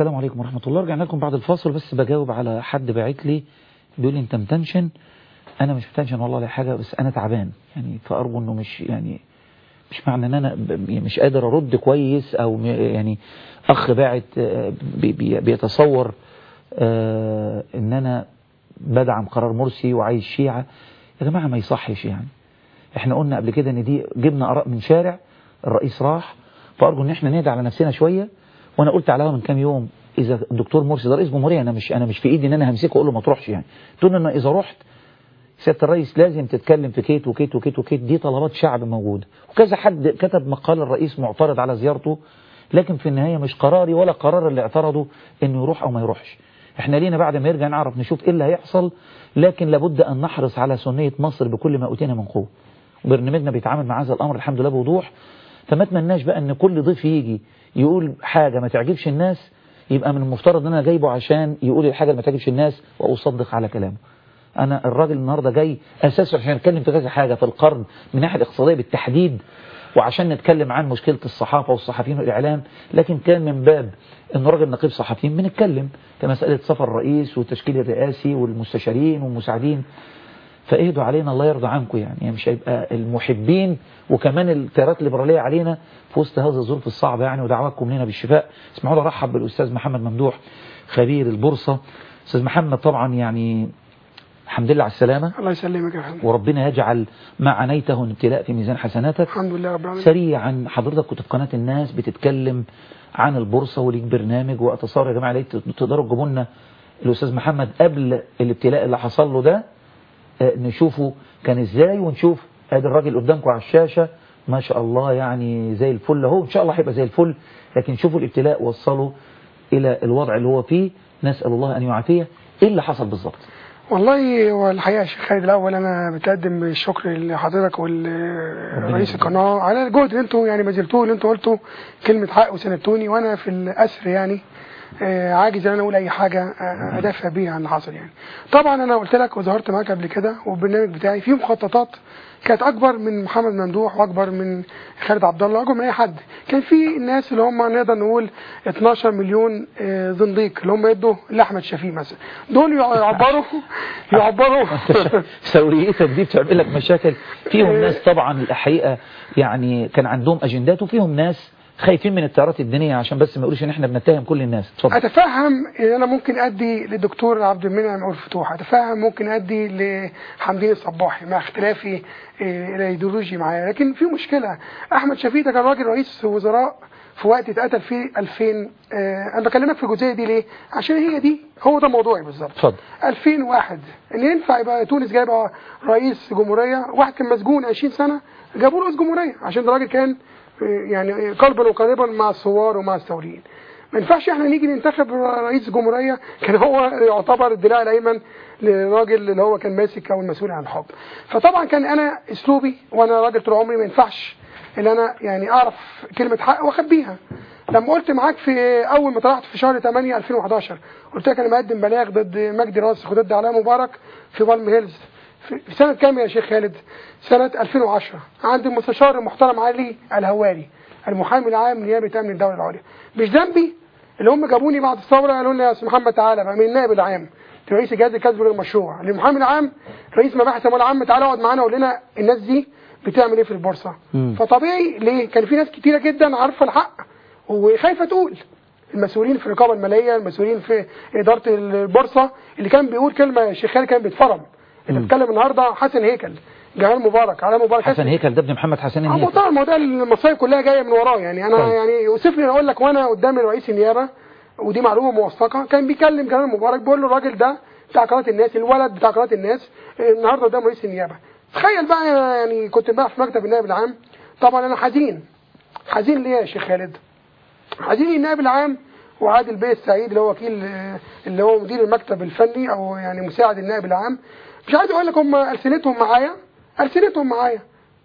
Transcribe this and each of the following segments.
السلام عليكم ورحمة الله رجعنا لكم بعد الفاصل بس بجاوب على حد باعت لي بيقول لي انت متنشن انا مش متنشن والله ولا حاجة بس انا تعبان يعني فارجو انه مش يعني مش معنى ان انا ب- مش قادر ارد كويس او م- يعني اخ باعت آه، بي- بي- بيتصور آه، ان انا بدعم قرار مرسي وعايز شيعة يا جماعة ما يصحش يعني احنا قلنا قبل كده ان دي جبنا اراء من شارع الرئيس راح فارجو ان احنا نهدى على نفسنا شوية وانا قلت على الهوا من كام يوم اذا الدكتور مرسي ده رئيس جمهورية انا مش انا مش في ايدي ان انا همسكه واقول له ما تروحش يعني تقول ان اذا رحت سيادة الرئيس لازم تتكلم في كيت وكيت وكيت وكيت دي طلبات شعب موجودة وكذا حد كتب مقال الرئيس معترض على زيارته لكن في النهاية مش قراري ولا قرار اللي اعترضوا انه يروح او ما يروحش احنا لينا بعد ما يرجع نعرف نشوف ايه اللي هيحصل لكن لابد ان نحرص على سنية مصر بكل ما اوتينا من قوة وبرنامجنا بيتعامل مع هذا الامر الحمد لله بوضوح فما اتمناش بقى ان كل ضيف يجي يقول حاجة ما تعجبش الناس يبقى من المفترض ان انا جايبه عشان يقول الحاجة اللي ما تعجبش الناس واصدق على كلامه انا الراجل النهاردة جاي اساسا عشان نتكلم في كذا حاجة في القرن من الناحية الاقتصادية بالتحديد وعشان نتكلم عن مشكلة الصحافة والصحفيين والإعلام لكن كان من باب إنه راجل نقيب صحفيين بنتكلم كمسألة سفر الرئيس والتشكيل الرئاسي والمستشارين والمساعدين فاهدوا علينا الله يرضى عنكم يعني, يعني مش هيبقى المحبين وكمان التيارات الليبرالية علينا في وسط هذه الظروف الصعبة يعني ودعواتكم لنا بالشفاء اسمحوا لي ارحب بالأستاذ محمد ممدوح خبير البورصة أستاذ محمد طبعا يعني الحمد لله على السلامة الله يسلمك يا فندم وربنا يجعل ما عنيته ابتلاء في ميزان حسناتك الحمد لله رب العالمين سريعا حضرتك كنت في قناة الناس بتتكلم عن البورصة وليك برنامج واتصور يا جماعة لقيت تقدروا تجيبوا لنا الأستاذ محمد قبل الابتلاء اللي حصل له ده آه، نشوفه كان ازاي ونشوف ادي الراجل قدامكم على الشاشة ما شاء الله يعني زي الفل اهو ان شاء الله هيبقى زي الفل لكن شوفوا الابتلاء وصله الى الوضع اللي هو فيه نسأل الله ان يعافيه ايه اللي حصل بالظبط والله هو الحقيقه يا شيخ خالد الاول انا بتقدم الشكر لحضرتك ورئيس القناه على الجهد اللي انتوا يعني بذلتوه اللي انتوا قلتوا كلمه حق وسندتوني وانا في الاسر يعني آه، عاجز ان انا اقول اي حاجه آه، ادافع بيها عن اللي حصل يعني طبعا انا قلت لك وظهرت معاك قبل كده والبرنامج بتاعي فيه مخططات كانت اكبر من محمد ممدوح واكبر من خالد عبد الله اكبر من اي حد كان في الناس اللي هم نقدر نقول 12 مليون آه، زنديق اللي هم يدوا لاحمد شفيق مثلا دول يعبروا يعبروا ثوريتك دي بتعمل لك مشاكل فيهم ناس طبعا الحقيقة يعني كان عندهم اجندات وفيهم ناس خايفين من التيارات الدينية عشان بس ما يقولوش ان احنا بنتهم كل الناس اتفضل اتفهم ان انا ممكن ادي للدكتور عبد المنعم ابو الفتوح اتفهم ممكن ادي لحمدين الصباحي مع اختلافي إيه، الايديولوجي معاه لكن في مشكله احمد شفيق ده كان راجل رئيس وزراء في وقت اتقتل فيه 2000 آه، انا بكلمك في الجزئيه دي ليه عشان هي دي هو ده موضوعي بالظبط اتفضل 2001 ان ينفع يبقى تونس جايبه رئيس جمهوريه واحد كان مسجون 20 سنه جابوا له رئيس جمهوريه عشان ده راجل كان آه، يعني قلبا وقالبا مع الثوار ومع الثوريين ما ينفعش احنا نيجي ننتخب رئيس جمهوريه كان هو يعتبر الدراع الايمن للراجل اللي هو كان ماسك او المسؤول عن الحكم فطبعا كان انا اسلوبي وانا راجل طول عمري ما ينفعش ان انا يعني اعرف كلمه حق واخبيها لما قلت معاك في اول ما طلعت في شهر 8 2011 قلت لك انا مقدم بلاغ ضد مجدي راسخ وضد علاء مبارك في بالم هيلز في في سنه كام يا شيخ خالد سنه 2010 عند المستشار المحترم علي الهواري المحامي العام نيابه امن الدوله العليا مش ذنبي اللي هم جابوني بعد الثوره قالوا لنا يا استاذ محمد تعالى بقى من النائب العام رئيس الجهاز الكسب غير المشروع المحامي العام رئيس مباحث الاموال العامه تعالى اقعد معانا وقول لنا الناس دي بتعمل ايه في البورصه مم. فطبيعي ليه كان في ناس كتيره جدا عارفه الحق وخايفه تقول المسؤولين في الرقابه الماليه المسؤولين في اداره البورصه اللي كان بيقول كلمه يا شيخ خالد كان بيتفرم انت مم. بتتكلم النهارده حسن هيكل جمال مبارك علاء مبارك حسن هيكل ده ابن محمد حسن اه الهيكل موضوع الموضوع المصايب كلها جايه من وراه يعني انا طيب. يعني يوسفني اقول لك وانا قدام رئيس النيابه ودي معلومه موثقه كان بيكلم جمال مبارك بيقول له الراجل ده بتاع قناه الناس الولد بتاع قناه الناس آه، النهارده قدام رئيس النيابه تخيل بقى يعني كنت بقى في مكتب النائب العام طبعا انا حزين حزين ليه يا شيخ خالد حزين النائب العام وعادل بيه السعيد اللي هو وكيل آه، اللي هو مدير المكتب الفني او يعني مساعد النائب العام مش عايز اقول لك هم السنتهم معايا السنتهم معايا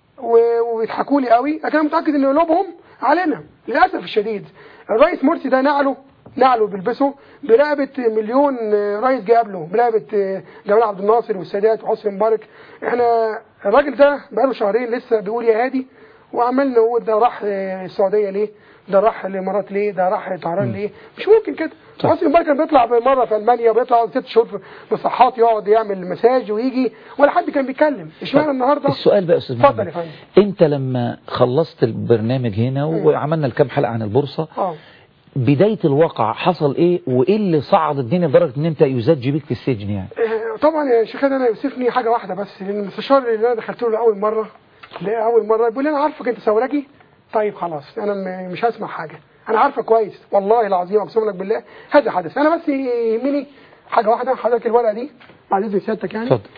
و- وبيضحكوا لي قوي لكن انا متاكد ان قلوبهم علينا للاسف الشديد الرئيس مرسي ده نعله نعله بيلبسه برقبه مليون آه، رئيس جه قبله برقبه آه، جمال عبد الناصر والسادات وحسني مبارك احنا الراجل ده بقاله شهرين لسه بيقول يا هادي وعمال نقول ده راح آه، السعوديه ليه ده راح الامارات ليه ده راح طهران ليه مش ممكن كده صح. حسني مبارك كان بيطلع مره في المانيا وبيطلع ست شهور في مصحات يقعد يعمل مساج ويجي ولا حد كان بيتكلم اشمعنى النهارده السؤال بقى يا استاذ اتفضل محمد يا فندم انت لما خلصت البرنامج هنا وعملنا الكام حلقه عن البورصه اه بدايه الواقع حصل ايه وايه اللي صعد الدنيا لدرجه ان انت يزج بيك في السجن يعني آه، طبعا يا شيخ انا يوسفني حاجه واحده بس لان المستشار اللي انا دخلت له لاول مره لاول مره بيقول لي انا عارفك انت سوراجي طيب خلاص انا م- مش هسمع حاجه انا عارفه كويس والله العظيم اقسم لك بالله هذا حدث انا بس يهمني حاجه واحده حضرتك الورقه دي بعد اذن سيادتك يعني اتفضل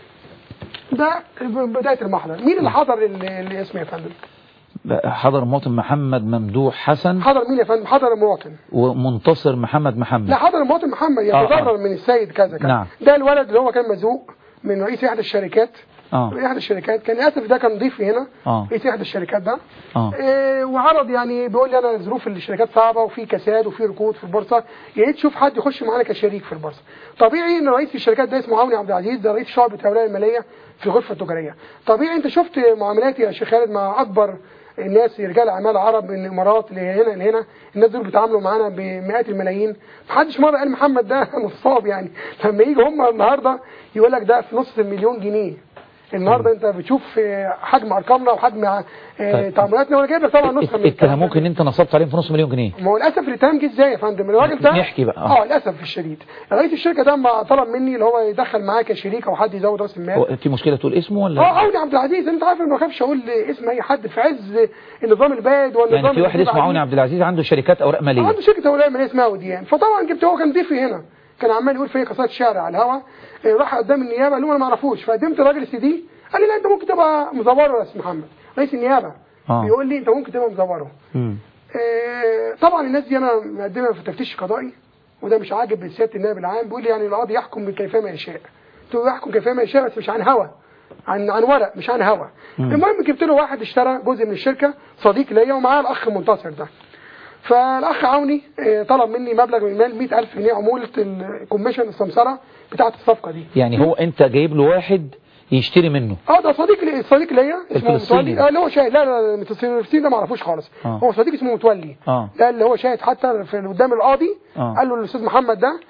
ده بدايه المحضر مين اللي حضر ال- الاسم يا فندم بقى حضر المواطن محمد ممدوح حسن حضر مين يا فندم حضر المواطن ومنتصر محمد محمد لا حضر المواطن محمد آه، يتضرر آه. من السيد كذا كذا نعم. ده الولد اللي هو كان مزوق من رئيس احدى الشركات اه احدى الشركات كان اسف ده كان ضيفي هنا اه رئيس احدى الشركات ده اه إيه وعرض يعني بيقول لي انا ظروف الشركات صعبه وفي كساد وفي ركود في البورصه يا ريت تشوف حد يخش معانا كشريك في البورصه طبيعي ان رئيس الشركات ده اسمه عوني عبد العزيز ده رئيس شعبة الاولويه الماليه في الغرفه التجاريه طبيعي انت شفت معاملاتي يا شيخ خالد مع اكبر الناس رجال اعمال عرب من الامارات لهنا لهنا الناس دول بيتعاملوا معانا بمئات الملايين محدش مره قال محمد ده نصاب يعني لما يجي هم النهارده يقول لك ده في نص مليون جنيه النهارده انت بتشوف آه، حجم ارقامنا وحجم آه، طيب. تعاملاتنا وانا جايب لك طبعا نسخه من الكلام اتهموك ان انت نصبت عليهم في نص مليون جنيه ما هو للاسف الاتهام جه ازاي يا فندم الراجل ده نحكي بقى، اه. اه للاسف الشديد رئيس الشركه ده ما طلب مني اللي هو يدخل معاه كشريك او حد يزود راس المال هو في مشكله تقول اسمه ولا اه عوني عبد العزيز انت عارف انا ما بخافش اقول اسم اي حد في عز النظام البارد والنظام يعني في واحد اللي اسمه عوني عليه. عبد العزيز عنده شركات اوراق ماليه عنده شركه اولاء ماليه اسمها وديان فطبعا جبت هو كان ضيفي هنا كان عمال يقول في قصائد شعر على الهوا إيه، راح قدام النيابه قال له انا ما اعرفوش فقدمت الراجل السي دي قال لي لا انت ممكن تبقى مزوره يا استاذ محمد رئيس النيابه اه. بيقول لي انت ممكن تبقى مزوره مم. آه، طبعا الناس دي انا مقدمها في تفتيش قضائي وده مش عاجب سياده النائب العام بيقول لي يعني القاضي يحكم كيفما يشاء قلت له يحكم كيفما يشاء بس مش عن هوا عن عن ورق مش عن هوا مم. المهم جبت له واحد اشترى جزء من الشركه صديق ليا ومعاه الاخ منتصر ده فالاخ عوني آه، طلب مني مبلغ من المال 100000 جنيه عموله الكوميشن السمسره بتاعه الصفقه دي يعني هو انت جايب له واحد يشتري منه اه ده صديق لي صديق ليا اسمه الفلسطيني متولي ده. اه اللي هو شاهد لا لا لا الفلسطيني ده ما اعرفوش خالص آه. هو صديق اسمه متولي اه ده اللي هو شاهد حتى في قدام القاضي آه. قال له الاستاذ محمد ده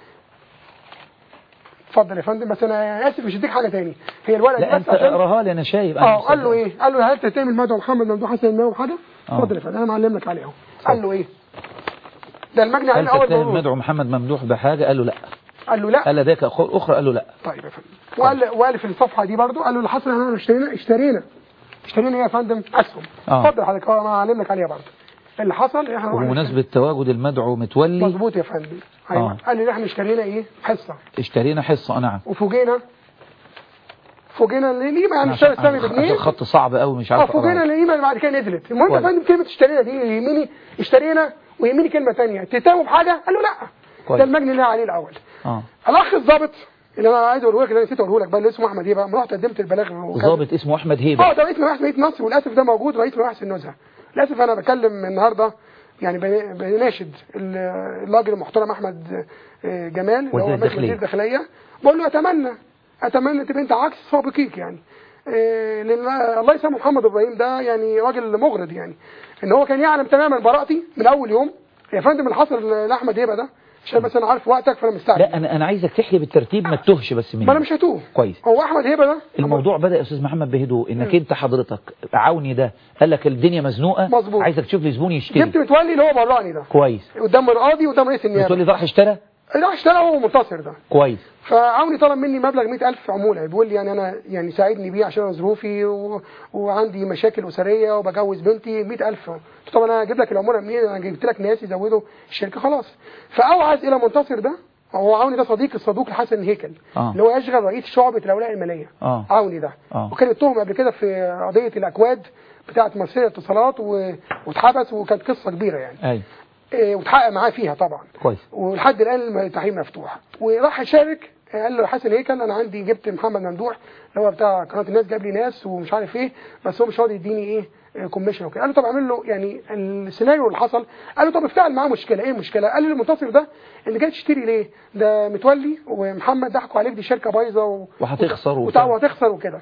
اتفضل يا فندم بس انا اسف مش هديك حاجه تاني هي الورقه دي لا بس انت عشان اقراها لي انا شايف أنا اه مصدق. قال له ايه قال له هل تعمل مدعو محمد ممدوح حسن النووي حاجه آه. اتفضل يا فندم انا معلم لك عليه اهو قال له ايه ده المجني عليه هل اول تتهم مرور مدعو محمد ممدوح بحاجه قال له لا قال له لا قال لديك أخ- اخرى قال له لا طيب يا فندم وقال وقال في الصفحه دي برضو قال له اللي حصل احنا اشترينا اشترينا اشترينا ايه يا فندم اسهم آه. اتفضل حضرتك انا معلم لك عليها برضو اللي حصل احنا رحنا وبمناسبه تواجد المدعو متولي مظبوط يا فندم ايوه آه. قال لي احنا اشترينا ايه حصه اشترينا حصه نعم وفوجئنا فوجئنا ان القيمه يعني عشان- الشهر الثاني عشان بجنيه خط صعب قوي مش اه عارف فوجئنا أقراه. ان القيمه اللي بعد كده نزلت المهم يا كويس. فندم كلمه اشترينا دي يهمني اشترينا ويهمني كلمه ثانيه تتهموا بحاجه قال له لا كويس. ده المجني اللي عليه الاول اه الاخ الضابط اللي انا عايز اقوله لك اللي انا نسيت اقوله لك بقى اللي اسمه احمد ايه بقى رحت قدمت البلاغ وكذا. ضابط اسمه احمد اه هيبه ده رئيس مباحث مدينه نصر وللاسف ده موجود رئيس مباحث النزهه للاسف انا بكلم النهارده يعني بن- بناشد ال- الراجل المحترم احمد آه، جمال اللي وزير هو مجلس الداخلية. وزير الداخليه بقول له اتمنى اتمنى تبقى انت عكس سابقيك يعني آه، لان الله يسامح محمد ابراهيم ده يعني راجل مغرض يعني ان هو كان يعلم تماما براءتي من اول يوم يا فندم اللي حصل لاحمد هيبه ده عشان بس انا عارف وقتك فانا مستعجل لا انا انا عايزك تحكي بالترتيب ما تتوهش بس مني ما انا مش هتوه كويس هو احمد هيبه ده الموضوع بدا يا استاذ محمد بهدوء انك انت حضرتك عوني ده قال لك الدنيا مزنوقه مظبوط. عايزك تشوف لي زبون يشتري جبت متولي اللي هو براني ده كويس قدام القاضي وقدام رئيس النيابه بتقول لي ده راح اشترى راح اشترى هو منتصر ده كويس فعوني طلب مني مبلغ 100000 عموله بيقول لي يعني انا يعني ساعدني بيه عشان أنا ظروفي و... وعندي مشاكل اسريه وبجوز بنتي 100000 قلت له طب انا هجيب لك العموله منين انا جبت لك ناس يزودوا الشركه خلاص فاوعز الى منتصر ده هو عوني ده صديق الصدوق لحسن هيكل آه. اللي هو يشغل رئيس شعبة الأولاء المالية آه. عوني ده آه. وكان اتهم قبل كده في قضية الأكواد بتاعة مرسية اتصالات و... واتحبس وكانت قصة كبيرة يعني ايوه إيه، واتحقق معاه فيها طبعا كويس ولحد الان التحقيق مفتوح وراح يشارك قال له حسن هيكل انا عندي جبت محمد ممدوح اللي هو بتاع قناه الناس جاب لي ناس ومش عارف ايه بس هو مش راضي يديني ايه كوميشن وكده قال له طب اعمل له يعني السيناريو اللي حصل قال له طب افتعل معاه مشكله ايه المشكله قال لي المنتصر ده انت جاي تشتري ليه ده متولي ومحمد ضحكوا عليك دي شركه بايظه و... وهتخسر وبتاع وبتاع. وهتخسر وكده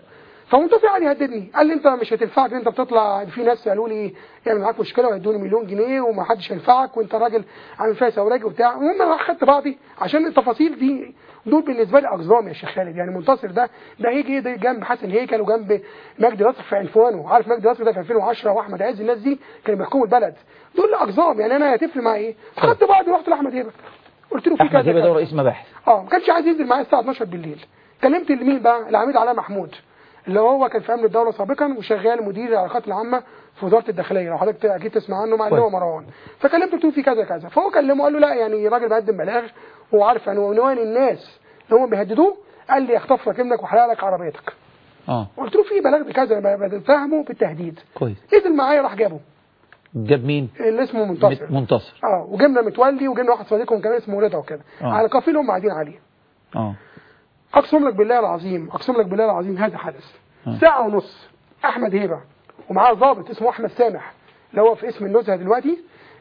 فمنتصر قعد يهددني قال لي انت مش هتنفعك انت بتطلع في ناس قالوا لي يعمل معاك مشكله وهيدوني مليون جنيه وما حدش هينفعك وانت راجل عامل فيها سوراجي وبتاع المهم انا خدت بعضي عشان التفاصيل دي دول بالنسبه لي اقزام يا شيخ خالد يعني منتصر ده ده هيجي ده جنب حسن هيكل وجنب مجدي نصر في عنفوانه عارف مجدي نصر ده في 2010 واحمد عز الناس دي كانوا بيحكموا البلد دول اقزام يعني انا هتفرق معايا ايه خدت بعضي ورحت لاحمد هيبه قلت له في كذا احمد هبه كذا. ده رئيس مباحث اه ما كانش عايز ينزل معايا الساعه 12 بالليل كلمت لمين بقى العميد علاء محمود اللي هو كان في امن الدوله سابقا وشغال مدير العلاقات العامه في وزاره الداخليه لو حضرتك اكيد تسمع عنه مع اللي هو كويس. مروان فكلمته قلت له في كذا كذا فهو كلمه قال له لا يعني راجل بيقدم بلاغ هو عارف يعني عنوان الناس اللي هم بيهددوه قال لي اخطف لك ابنك وحرق لك عربيتك اه قلت له في بلاغ بكذا أنا بتفهمه بالتهديد كويس نزل معايا راح جابه جاب مين اللي اسمه منتصر مت- منتصر اه وجبنا متولي وجبنا واحد صديقهم كمان اسمه رضا وكده آه. على قافله هم قاعدين عليه اه اقسم لك بالله العظيم اقسم لك بالله العظيم هذا حدث آه. ساعة ونص احمد هيبة ومعاه ضابط اسمه احمد سامح اللي هو في اسم النزهة دلوقتي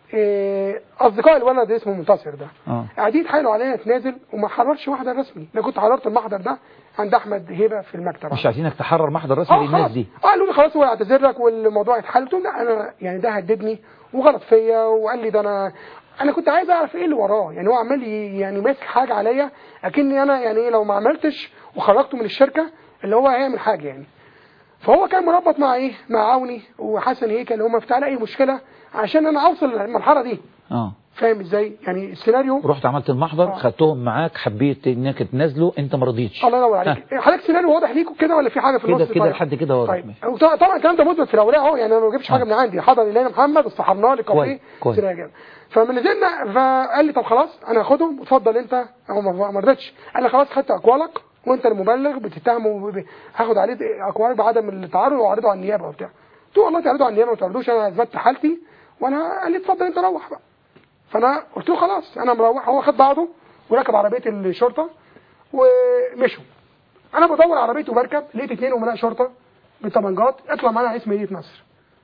إيه، اصدقاء الولد اسمه منتصر ده اه قاعدين يتحايلوا عليا نتنازل وما حررش محضر رسمي انا كنت حررت المحضر ده عند احمد هيبة في المكتب مش عايزينك تحرر محضر رسمي اه للناس خلاص دي آه، قالوا لي خلاص هو يعتذر لك والموضوع يتحل قلت لهم لا انا يعني ده هددني وغلط فيا وقال لي ده انا انا كنت عايز اعرف ايه اللي وراه يعني هو عمال ي- يعني ماسك حاجه عليا اكني انا يعني إيه لو ما عملتش وخرجته من الشركه اللي هو هيعمل حاجه يعني فهو كان مربط مع ايه مع عوني وحسن هيكل اللي هم بتاع اي مشكله عشان انا اوصل للمرحله دي اه فاهم ازاي يعني السيناريو رحت عملت المحضر آه. خدتهم معاك حبيت انك تنزله انت ما رضيتش الله ينور عليك حضرتك سيناريو واضح ليكم كده ولا في حاجه في كده النص كده طيب؟ لحد كده واضح طيب ماشي. وطبعا طبعا الكلام ده مثبت في الاوراق اهو يعني انا ما جبتش حاجه آه. من عندي حضر الينا محمد استحرناه لكافيه كويس، كويس. سيناريو فمن نزلنا فقال لي طب خلاص انا هاخدهم واتفضل انت هو ما ما رضيتش قال لي خلاص خدت اقوالك وانت المبلغ بتتهمه وب- هاخد عليه اقوالك بعدم التعرض واعرضه على النيابه وبتاع قلت له والله تعرضوا على النيابه ما تعرضوش انا اثبتت حالتي وانا قال لي اتفضل انت روح بقى فانا قلت له خلاص انا مروح هو خد بعضه وركب عربيه الشرطه ومشوا انا بدور عربيته وبركب لقيت اثنين امناء شرطه بالطبنجات اطلع معانا على اسم مدينه نصر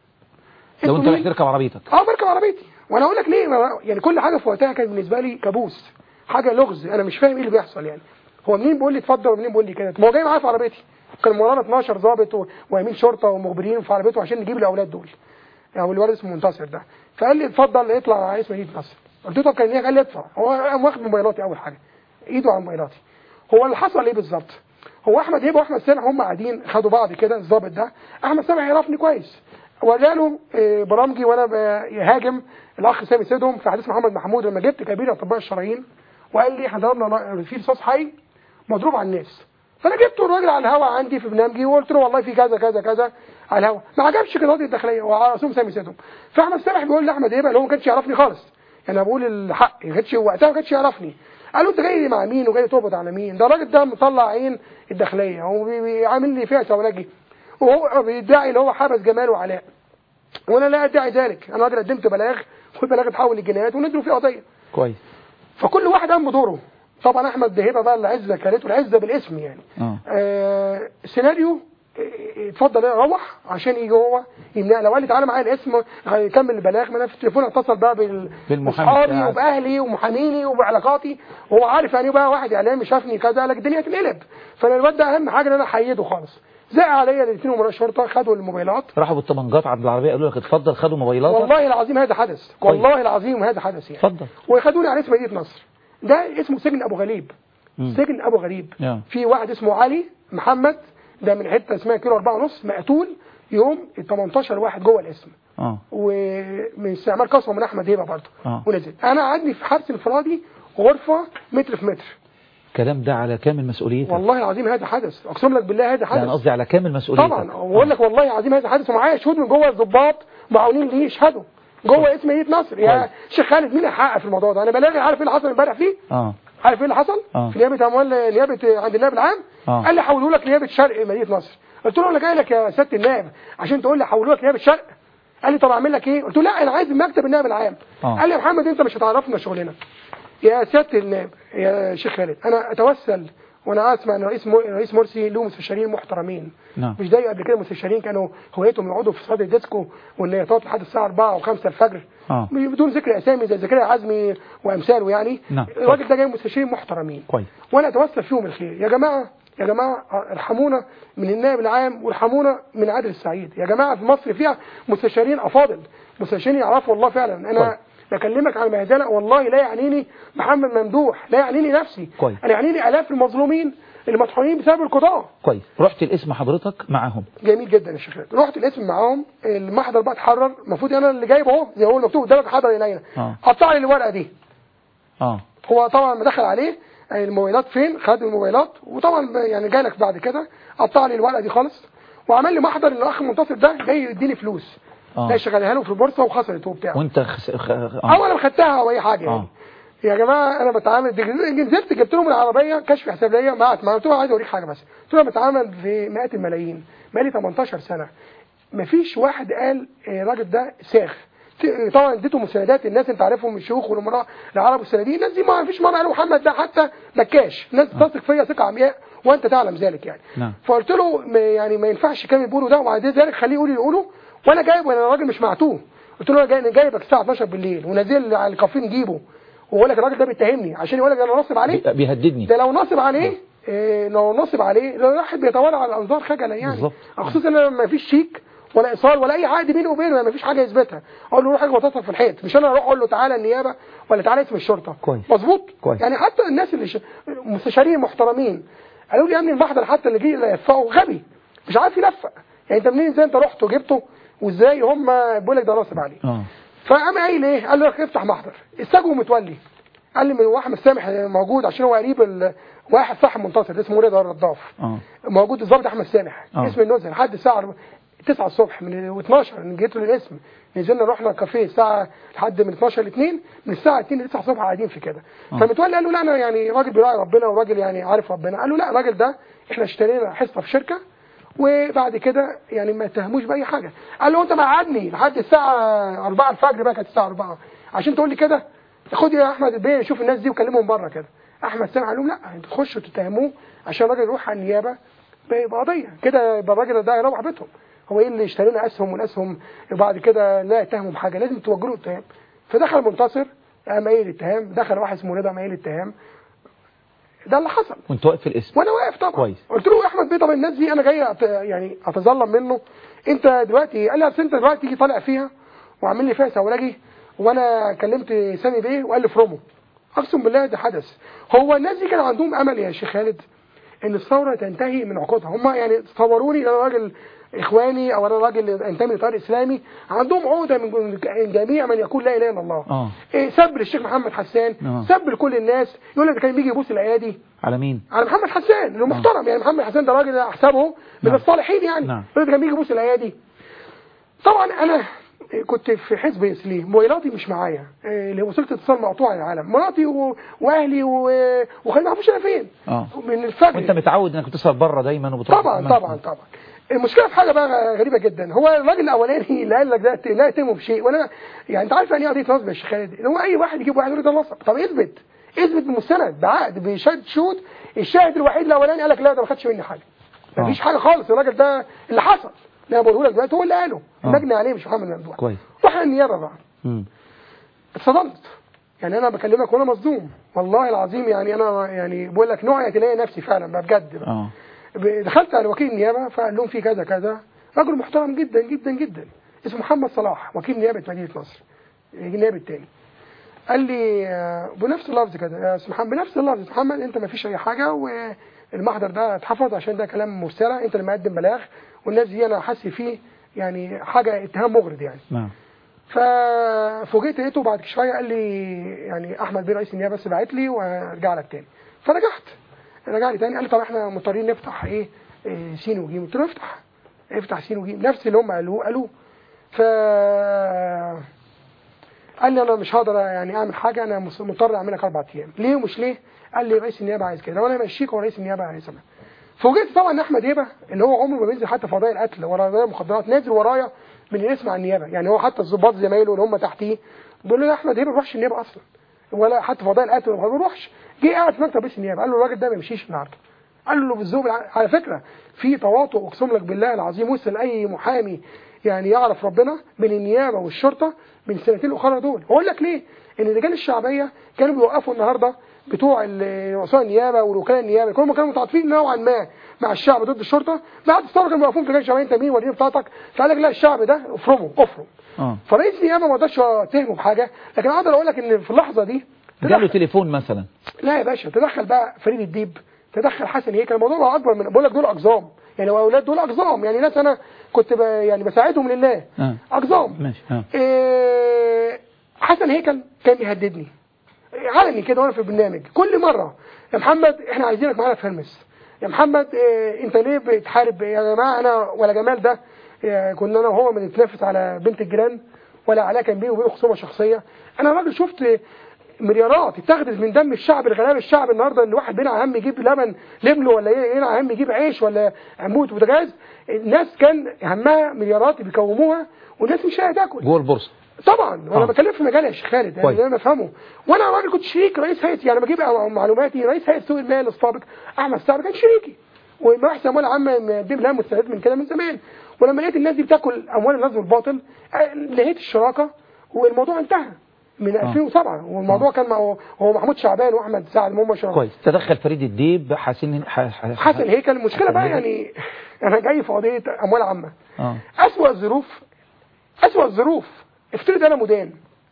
لو انت انتوا رايح مين؟ تركب عربيتك اه بركب عربيتي وانا اقول لك ليه ما- يعني كل حاجه في وقتها كانت بالنسبه لي كابوس حاجه لغز انا مش فاهم ايه اللي بيحصل يعني هو منين بيقول لي اتفضل ومنين بيقول لي كده ما هو جاي معايا في عربيتي كان ورانا 12 ضابط و- وامين شرطه ومخبرين في عربيته عشان نجيب الاولاد دول يعني الولد اسمه منتصر ده فقال لي اتفضل اطلع على اسم مدينه نصر قلت له طب كان ايه قال لي ادفع هو قام واخد موبايلاتي اول حاجه ايده على موبايلاتي هو اللي حصل ايه بالظبط هو احمد هيبه واحمد سامح هم قاعدين خدوا بعض كده الضابط ده احمد سامح يعرفني كويس وجاله آه، برامجي وانا بهاجم الاخ سامي سيدهم في حديث محمد محمود لما جبت كبير اطباء الشرايين وقال لي احنا ضربنا في رصاص حي مضروب على الناس فانا جبت الراجل على الهوا عندي في برنامجي وقلت له والله في كذا كذا كذا على الهوا ما عجبش كده قضيه الداخليه وعلى رسوم سامي سيدهم فاحمد سامح بيقول لاحمد هيبه اللي هو ما كانش يعرفني خالص يعني انا بقول الحق ما كانش وقتها ما كانش يعرفني قال له انت جاي لي مع مين وجاي تقبض على مين ده الراجل ده مطلع عين الداخليه هو بي- بيعامل لي فيها سولاجي وهو بيدعي ان هو حبس جمال وعلاء وانا لا ادعي ذلك انا راجل قدمت بلاغ والبلاغ اتحول لجنايات ونزلوا فيه قضيه كويس فكل واحد قام بدوره طبعا احمد هبه بقى العزه كانت العزه بالاسم يعني اه آه سيناريو آه، اتفضل روح عشان يجي هو يمنع لو قال لي تعالى معايا الاسم هيكمل البلاغ ما انا في التليفون اتصل بقى بال بالمحامي باصحابي بتاعك. وباهلي ومحاميني وبعلاقاتي وهو عارف يعني بقى واحد اعلامي شافني كذا قال لك الدنيا هتنقلب فانا الواد ده اهم حاجه ان انا احيده خالص زق عليا الاثنين امراء الشرطه خدوا الموبايلات راحوا بالطبنجات عند العربيه قالوا لك اتفضل خدوا موبايلاتك والله العظيم هذا حدث طيب. والله العظيم هذا حدث يعني اتفضل وخدوني على اسم مدينه نصر ده اسمه سجن ابو غريب مم. سجن ابو غريب يا. في واحد اسمه علي محمد ده من حته اسمها كيلو أربعة ونص مقتول يوم ال 18 واحد جوه الاسم اه ومن استعمال قسوه من احمد هيبه برضه آه. ونزل انا قعدني في حبس انفرادي غرفه متر في متر الكلام ده على كامل مسؤوليتك والله العظيم هذا حدث اقسم لك بالله هذا لا انا حدث قصدي على كامل مسؤوليتك طبعا بقول لك والله العظيم هذا حدث ومعايا شهود من جوه الضباط معاونين ليه يشهدوا جوه اسم مدينه نصر يا كويس. شيخ خالد مين اللي هيحقق في الموضوع ده انا بلاغي عارف ايه اللي حصل امبارح فيه اه عارف ايه اللي حصل؟ آه. في نيابه اموال نيابه عند النائب العام آه. قال لي حولوا لك نيابه شرق مدينه نصر قلت له انا جاي لك يا سياده النائب عشان تقول لي حولوا لك نيابه شرق قال لي طب اعمل لك ايه؟ قلت له لا انا عايز مكتب النائب العام آه. قال لي يا محمد انت مش هتعرفنا شغلنا يا سياده النائب يا شيخ خالد انا اتوسل وانا اسمع ان رئيس مو... رئيس مرسي له مستشارين محترمين نعم مش زي قبل كده المستشارين كانوا هوايتهم يقعدوا في صاله الديسكو والنياطات لحد الساعه 4 و5 الفجر اه بدون ذكر اسامي زي زكريا عزمي وامثاله يعني نعم. الراجل ده جاي مستشارين محترمين كويس وانا اتوسل فيهم الخير يا جماعه يا جماعه ارحمونا من النائب العام وارحمونا من عادل السعيد يا جماعه في مصر فيها مستشارين افاضل مستشارين يعرفوا الله فعلا انا طيب. بكلمك عن مهزله والله لا يعنيني محمد ممدوح لا يعنيني نفسي كويس. انا يعنيني الاف المظلومين اللي مطحونين بسبب القضاه كويس رحت الاسم حضرتك معاهم جميل جدا يا شيخ خالد. رحت الاسم معاهم المحضر بقى اتحرر المفروض انا اللي جايبه اهو زي ما هو مكتوب قدامك حضر الينا آه. قطع لي الورقه دي اه هو طبعا ما دخل عليه الموبايلات فين خد الموبايلات وطبعا ب- يعني جاي لك بعد كده قطع لي الورقه دي خالص وعمل لي محضر ان الاخ المنتصر ده جاي يديني فلوس آه. جاي شغالها له في البورصه وخسرت وبتاع وانت خس... خ... او آه. انا خدتها او اي حاجه يعني آه. يا جماعه انا بتعامل دي- نزلت جبت لهم العربيه كشف حساب ليا معت معاهم قلت له عايز اوريك حاجه بس قلت له انا بتعامل في مئات الملايين بقالي 18 سنه مفيش واحد قال إيه الراجل ده ساخ ت- طبعا اديته مساندات الناس انت عارفهم الشيوخ والامراء العرب والسنادين الناس دي ما فيش مره قالوا محمد ده حتى بكاش الناس تثق فيا ثقه عمياء وانت تعلم ذلك يعني نعم. فقلت له م- يعني ما ينفعش كان بيقولوا ده وبعد ذلك خليه يقول اللي يقوله وانا جايب وانا راجل مش معتوه قلت له انا جاي- أنا جايبك الساعه 12 بالليل ونازل على الكافيه نجيبه ويقول لك الراجل ده بيتهمني عشان يقول لك انا نصب عليه بي- بيهددني ده لو نصب عليه إيه لو نصب عليه ده الواحد بيتوالى على الانظار خجلا يعني بالظبط. خصوصا ان ما فيش شيك ولا ايصال ولا اي عقد بيني وبينه ما فيش حاجه يثبتها اقول له روح اخبط في الحيط مش انا اروح اقول له تعالى النيابه ولا تعالى اسم الشرطه كويس. مظبوط كويس. يعني حتى الناس اللي ش... مستشارين محترمين قالوا لي يا ابني المحضر حتى اللي جه يلفقه غبي مش عارف يلفق يعني انت منين ازاي انت رحت وجبته وازاي هم بيقول لك ده نصب عليه اه فقام قايل ايه قال له افتح محضر استجوا متولي قال لي من واحد سامح موجود عشان هو قريب ال... واحد صاحب منتصر اسمه رضا الرضاف اه موجود الضابط احمد سامح آه. اسم النزهه لحد الساعه 9 الصبح من و12 جيت له الاسم نزلنا رحنا كافيه الساعه لحد من 12 ل 2 من الساعه 2 ل 9 الصبح قاعدين في كده آه. فمتولي قال له لا انا يعني راجل بيراعي ربنا وراجل يعني عارف ربنا قال له لا الراجل ده احنا اشترينا حصه في شركه وبعد كده يعني ما اتهموش باي حاجه قال له انت مقعدني لحد الساعه 4 الفجر بقى كانت الساعه 4 عشان تقول لي كده خد يا احمد البيه شوف الناس دي وكلمهم بره كده احمد سامح قال لهم لا انتوا تخشوا تتهموه عشان الراجل يروح على النيابه بقضيه كده يبقى الراجل ده يروح بيتهم هو ايه اللي اشترينا اسهم والاسهم وبعد كده لا يتهموا بحاجه لازم توجهوا اتهام فدخل منتصر قام قايل الاتهام دخل واحد اسمه رضا قام قايل الاتهام ده اللي حصل وانت واقف في الاسم وانا واقف طبعا كويس. قلت له يا احمد بيه طب الناس دي انا جاي أت... يعني اتظلم منه انت دلوقتي قال لي اصل انت دلوقتي تيجي طالع فيها وعامل لي فيها سولاجي وانا كلمت سامي بيه وقال لي فرومه اقسم بالله ده حدث هو الناس دي كان عندهم امل يا شيخ خالد ان الثوره تنتهي من عقودها هم يعني صوروني ان انا راجل اخواني او انا راجل انتمي لطريق اسلامي عندهم عقده من جميع من يقول لا اله الا الله اه إيه سب للشيخ محمد حسان آه. سب لكل الناس يقول لك ده كان بيجي يبوس الايادي على مين على محمد حسان اللي محترم يعني محمد حسان ده راجل احسبه من نعم. الصالحين يعني نعم. يقول لك كان بيجي يبوس الايادي طبعا انا كنت في حزب اسلي موبايلاتي مش معايا إيه، اللي وصلت اتصال مقطوع للعالم مراتي و... واهلي و... وخلينا ما اعرفش انا فين اه من الفجر وانت متعود انك بتسهر بره دايما وبتروح طبعا الأماكن. طبعا طبعا المشكله في حاجه بقى غريبه جدا هو الراجل الاولاني اللي قال لك ده لا يتم بشيء وانا يعني انت عارف يعني ايه قضيه نصب يا شيخ خالد ان هو اي واحد يجيب واحد يقول ده نصب طب اثبت اثبت بمستند بعقد بشهاده شهود الشاهد الوحيد الاولاني قال لك لا ده ما خدش مني حاجه آه. مفيش حاجه خالص الراجل ده اللي حصل اللي انا بقوله لك دلوقتي هو اللي قاله آه. المجني عليه مش محمد ممدوح كويس رحنا النيابه بقى مم. اتصدمت يعني انا بكلمك وانا مصدوم والله العظيم يعني انا يعني بقول لك نوعي تلاقي نفسي فعلا بقى بجد بقى. اه دخلت على وكيل النيابه فقال لهم في كذا كذا رجل محترم جدا جدا جدا اسمه محمد صلاح وكيل نيابه مدينه نصر النيابه الثاني قال لي آه، بنفس اللفظ كده يا استاذ محمد بنفس اللفظ يا أستاذ محمد انت ما فيش اي حاجه والمحضر ده اتحفظ عشان ده كلام مرسله انت اللي مقدم بلاغ والناس دي انا حاسس فيه يعني حاجه اتهام مغرض يعني نعم ففوجئت لقيته بعد شويه قال لي يعني احمد بيه رئيس النيابه بس بعت لي وارجع لك تاني فرجعت رجع لي تاني قال لي طب احنا مضطرين نفتح ايه, إيه سين وجيم قلت له افتح افتح سين وجيم نفس اللي هم قالوه قالوه ف قال لي انا مش هقدر يعني اعمل حاجه انا مص- مضطر اعمل لك اربع ايام ليه ومش ليه قال لي رئيس النيابه عايز كده وانا ماشيك ورئيس النيابه عايز كده فوجئت طبعا ان احمد هبه اللي هو عمره ما بينزل حتى في قضايا القتل ولا قضايا المخدرات نازل ورايا من الاسم على النيابه يعني هو حتى الضباط زمايله اللي هم تحتيه بيقولوا له يا احمد هبه ما بيروحش النيابه اصلا ولا حتى في قضايا القتل ما بيروحش جه قاعد في مكتب رئيس النيابه قال له الراجل ده ما يمشيش النهارده قال له بالذوق بالع- على فكره في تواطؤ اقسم لك بالله العظيم وصل اي محامي يعني يعرف ربنا بين النيابه والشرطه من السنتين الاخرى دول اقول لك ليه ان الرجال الشعبيه كانوا بيوقفوا النهارده بتوع ال- رؤساء النيابه والوكلاء النيابه كلهم كانوا متعاطفين نوعا ما مع الشعب ضد الشرطه بعد الثوره كانوا واقفين في جيش شباب انت مين والدين بتاعتك فقال لك لا الشعب ده افرمه افرم اه فرئيس النيابه ما اقدرش اتهمه بحاجه لكن اقدر اقول لك ان في اللحظه دي جاله تدخل تليفون مثلا لا يا باشا تدخل بقى فريد الديب تدخل حسن هيكل الموضوع بقى اكبر من بقول لك دول اقزام يعني الاولاد دول اقزام يعني ناس انا كنت ب... يعني بساعدهم لله اه اقزام ماشي اه إيه حسن هيكل كان بيهددني علني كده وانا في البرنامج كل مره يا محمد احنا عايزينك معانا في هرمس يا محمد إيه انت ليه بتحارب يا جماعه انا ولا جمال ده إيه كنا انا وهو بنتنافس على بنت الجيران ولا علاء كان بيني وبينه خصومه شخصيه انا راجل شفت مليارات اتخذت من دم الشعب الغلابه الشعب النهارده ان واحد بينع هم يجيب لبن لبن ولا ايه ينع هم يجيب عيش ولا عمود وبوتاجاز الناس كان همها مليارات بيكوموها والناس مش لاقيه تاكل جوه البورصه طبعا وانا آه. بتكلم في مجال يا شيخ خالد يعني كويس. اللي انا بفهمه وانا راجل كنت شريك رئيس هيئه يعني بجيب معلوماتي رئيس هيئه سوق المال السابق احمد سعد كان شريكي ومباحث اموال عامه مقدم لها مستندات من كده من زمان ولما لقيت الناس دي بتاكل اموال الناس بالباطل آه، لقيت الشراكه والموضوع انتهى من آه. 2007 والموضوع كان مع هو محمود شعبان واحمد سعد هم شراكه كويس تدخل فريد الديب حسين ح... ح... حسن هيكل المشكله حسن بقى هيكل. يعني انا جاي في قضيه اموال عامه اه أسوأ الظروف أسوأ الظروف افترض أنا مدان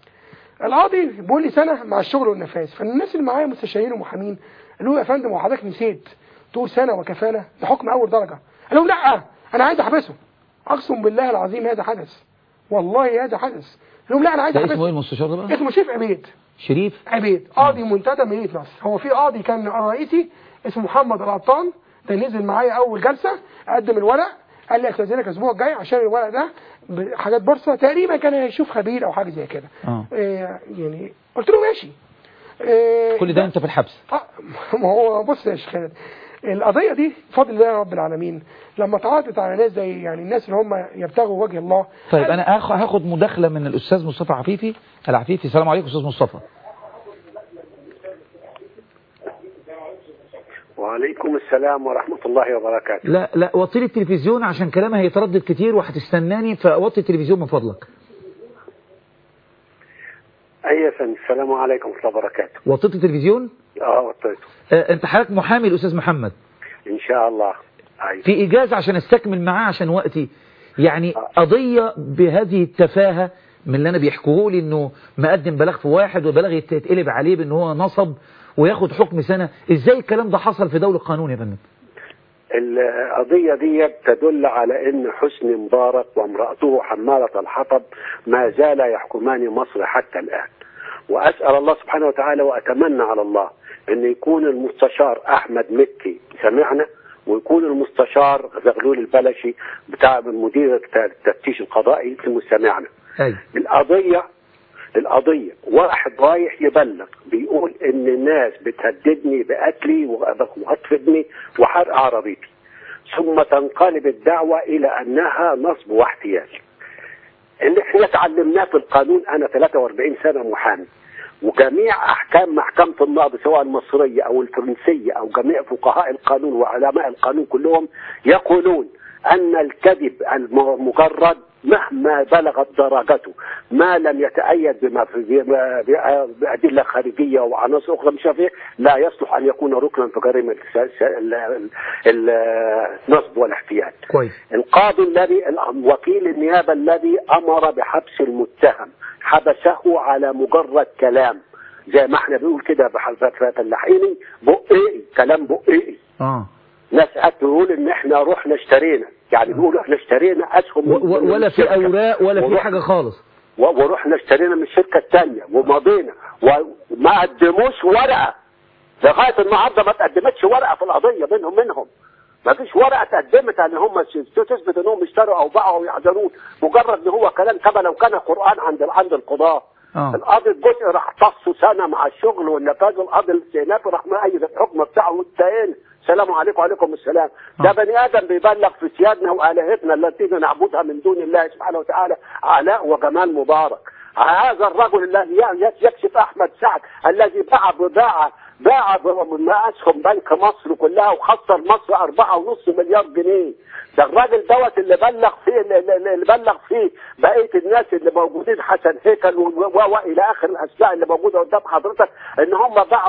القاضي بيقول لي سنة مع الشغل والنفاذ فالناس اللي معايا مستشارين ومحامين قالوا له يا فندم هو حضرتك نسيت تقول سنة وكفالة ده حكم أول درجة قال لهم لا أنا عايز أحبسه أقسم بالله العظيم هذا حدث والله هذا حدث قال لهم لا أنا عايز ده اسمه ايه أحبسه المستشار ده بقى اسمه شريف عبيد شريف عبيد قاضي منتدى مدينة نصر هو في قاضي كان رئيسي اسمه محمد العطان ده نزل معايا اول جلسة قدم الورق قال لي استاذنك الاسبوع الجاي عشان الورق ده ب- حاجات بورصه تقريبا كان هيشوف خبير او حاجه زي كده اه إيه يعني قلت له ماشي إيه كل ده انت في الحبس آه، ما هو بص يا شيخ خالد القضيه دي بفضل الله رب العالمين لما اتعرضت على ناس زي يعني الناس اللي هم يبتغوا وجه الله طيب انا هاخ- هاخد مداخله من الاستاذ مصطفى عفيفي العفيفي السلام عليكم استاذ مصطفى وعليكم السلام ورحمة الله وبركاته لا لا وطي لي التلفزيون عشان كلامها هيتردد كتير وهتستناني فوطي التلفزيون من فضلك أي يا فندم السلام عليكم ورحمة الله وبركاته وطيت التلفزيون اه وطيته آه انت حضرتك محامي الاستاذ محمد إن شاء الله أي في إيجاز عشان استكمل معاه عشان وقتي يعني قضية بهذه التفاهة من اللي أنا بيحكوه لي إنه مقدم بلاغ في واحد وبلاغ يتقلب عليه بإن هو نصب وياخد حكم سنة إزاي الكلام ده حصل في دولة قانون يا فندم القضية دي تدل على أن حسني مبارك وامرأته حمالة الحطب ما زال يحكمان مصر حتى الآن وأسأل الله سبحانه وتعالى وأتمنى على الله أن يكون المستشار أحمد مكي سمعنا ويكون المستشار زغلول البلشي بتاع مدير التفتيش القضائي اسمه سمعنا أي القضية القضية واحد رايح يبلغ بيقول ان الناس بتهددني بقتلي وقتل ابني وحرق عربيتي ثم تنقلب الدعوة الى انها نصب واحتيال اللي احنا اتعلمناه في القانون انا 43 سنة محامي وجميع احكام محكمة النقض سواء المصرية او الفرنسية او جميع فقهاء القانون وعلماء القانون كلهم يقولون ان الكذب المجرد مهما بلغت درجته ما لم يتأيد بما في بما- بأدلة خارجية وعناصر أخرى مش عارف إيه، لا يصلح أن يكون ركنا في جريمة الس- ال- ال- النصب والاحتيال كويس القاضي الذي وكيل النيابة الذي أمر بحبس المتهم حبسه على مجرد كلام زي ما احنا بنقول كده بح- فلاحيني بقئي كلام بقئي آه ناس تقول ان احنا رحنا اشترينا يعني بيقولوا احنا اشترينا اسهم و- و- من ولا في الشركة. أوراق ولا في ورحنا- حاجة خالص و- ورحنا اشترينا من الشركة الثانية ومضينا وما قدموش ورقة لغاية النهاردة ما تقدمتش ورقة في القضية منهم منهم ما فيش ورقة تقدمت ان هم تثبت انهم اشتروا او باعوا او يحزنون مجرد ان هو كلام كما لو كان قرآن عند عند القضاة آه. القاضي الجزء راح تصه سنة مع الشغل والنفاذ القاضي الاستئنافي راح مأيد الحكم بتاعه وانتهينا السلام عليكم وعليكم السلام ده آه. بني ادم بيبلغ في سيادنا والهتنا التي نعبدها من دون الله سبحانه وتعالى علاء وجمال مبارك هذا الرجل الذي ي- يكشف احمد سعد الذي باع بضاعه باع ب- ما اسهم بنك مصر كلها وخسر مصر أربعة ونص مليار جنيه ده الراجل دوت اللي بلغ فيه اللي- اللي اللي بلغ فيه بقيه الناس اللي موجودين حسن هيكل و- و- والى اخر الاسماء اللي موجوده قدام حضرتك ان هم باعوا السهم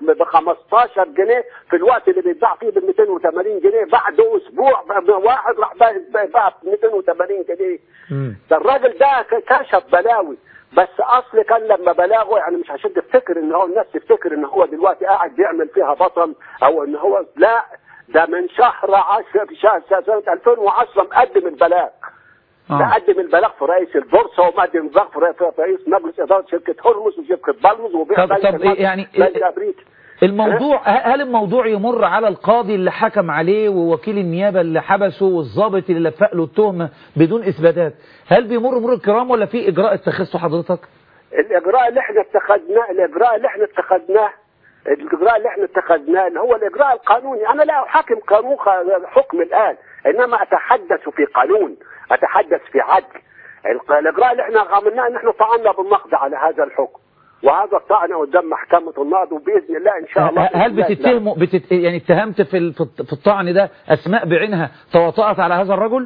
ب 15 جنيه في الوقت اللي بيتباع فيه ب 280 جنيه بعد اسبوع ب- ب- واحد راح باع ب 280 جنيه مم. ده الراجل ده ك- كشف بلاوي بس اصل كان لما بلاغه يعني مش عشان تفتكر ان هو الناس تفتكر ان هو دلوقتي قاعد بيعمل فيها بطل او ان هو لا ده من شهر 10 في شهر سنه 2010 مقدم البلاغ آه. مقدم البلاغ في رئيس البورصه ومقدم البلاغ في رئيس- في رئيس مجلس اداره شركه هرمز وشركه بالمز وبيع طب- بنك طب إيه مصر، يعني- بنك امريكا الموضوع ه- هل الموضوع يمر على القاضي اللي حكم عليه ووكيل النيابة اللي حبسه والضابط اللي لفق له التهمة بدون إثباتات هل بيمر مرور الكرام ولا في إجراء اتخذته حضرتك الاجراء اللي احنا اتخذناه الاجراء اللي احنا اتخذناه الاجراء اللي احنا اتخذناه اللي هو الاجراء القانوني انا لا احاكم قانون خ- حكم الان انما اتحدث في قانون اتحدث في عدل الق- الاجراء اللي احنا عملناه ان احنا طعنا بالنقد على هذا الحكم وهذا الطعن قدام محكمه النقد وباذن الله ان شاء الله هل بإذن الله بتتهموا بتت... يعني اتهمت في ال- في الط- في الطعن ده أسماء بعينها تواطأت على هذا الرجل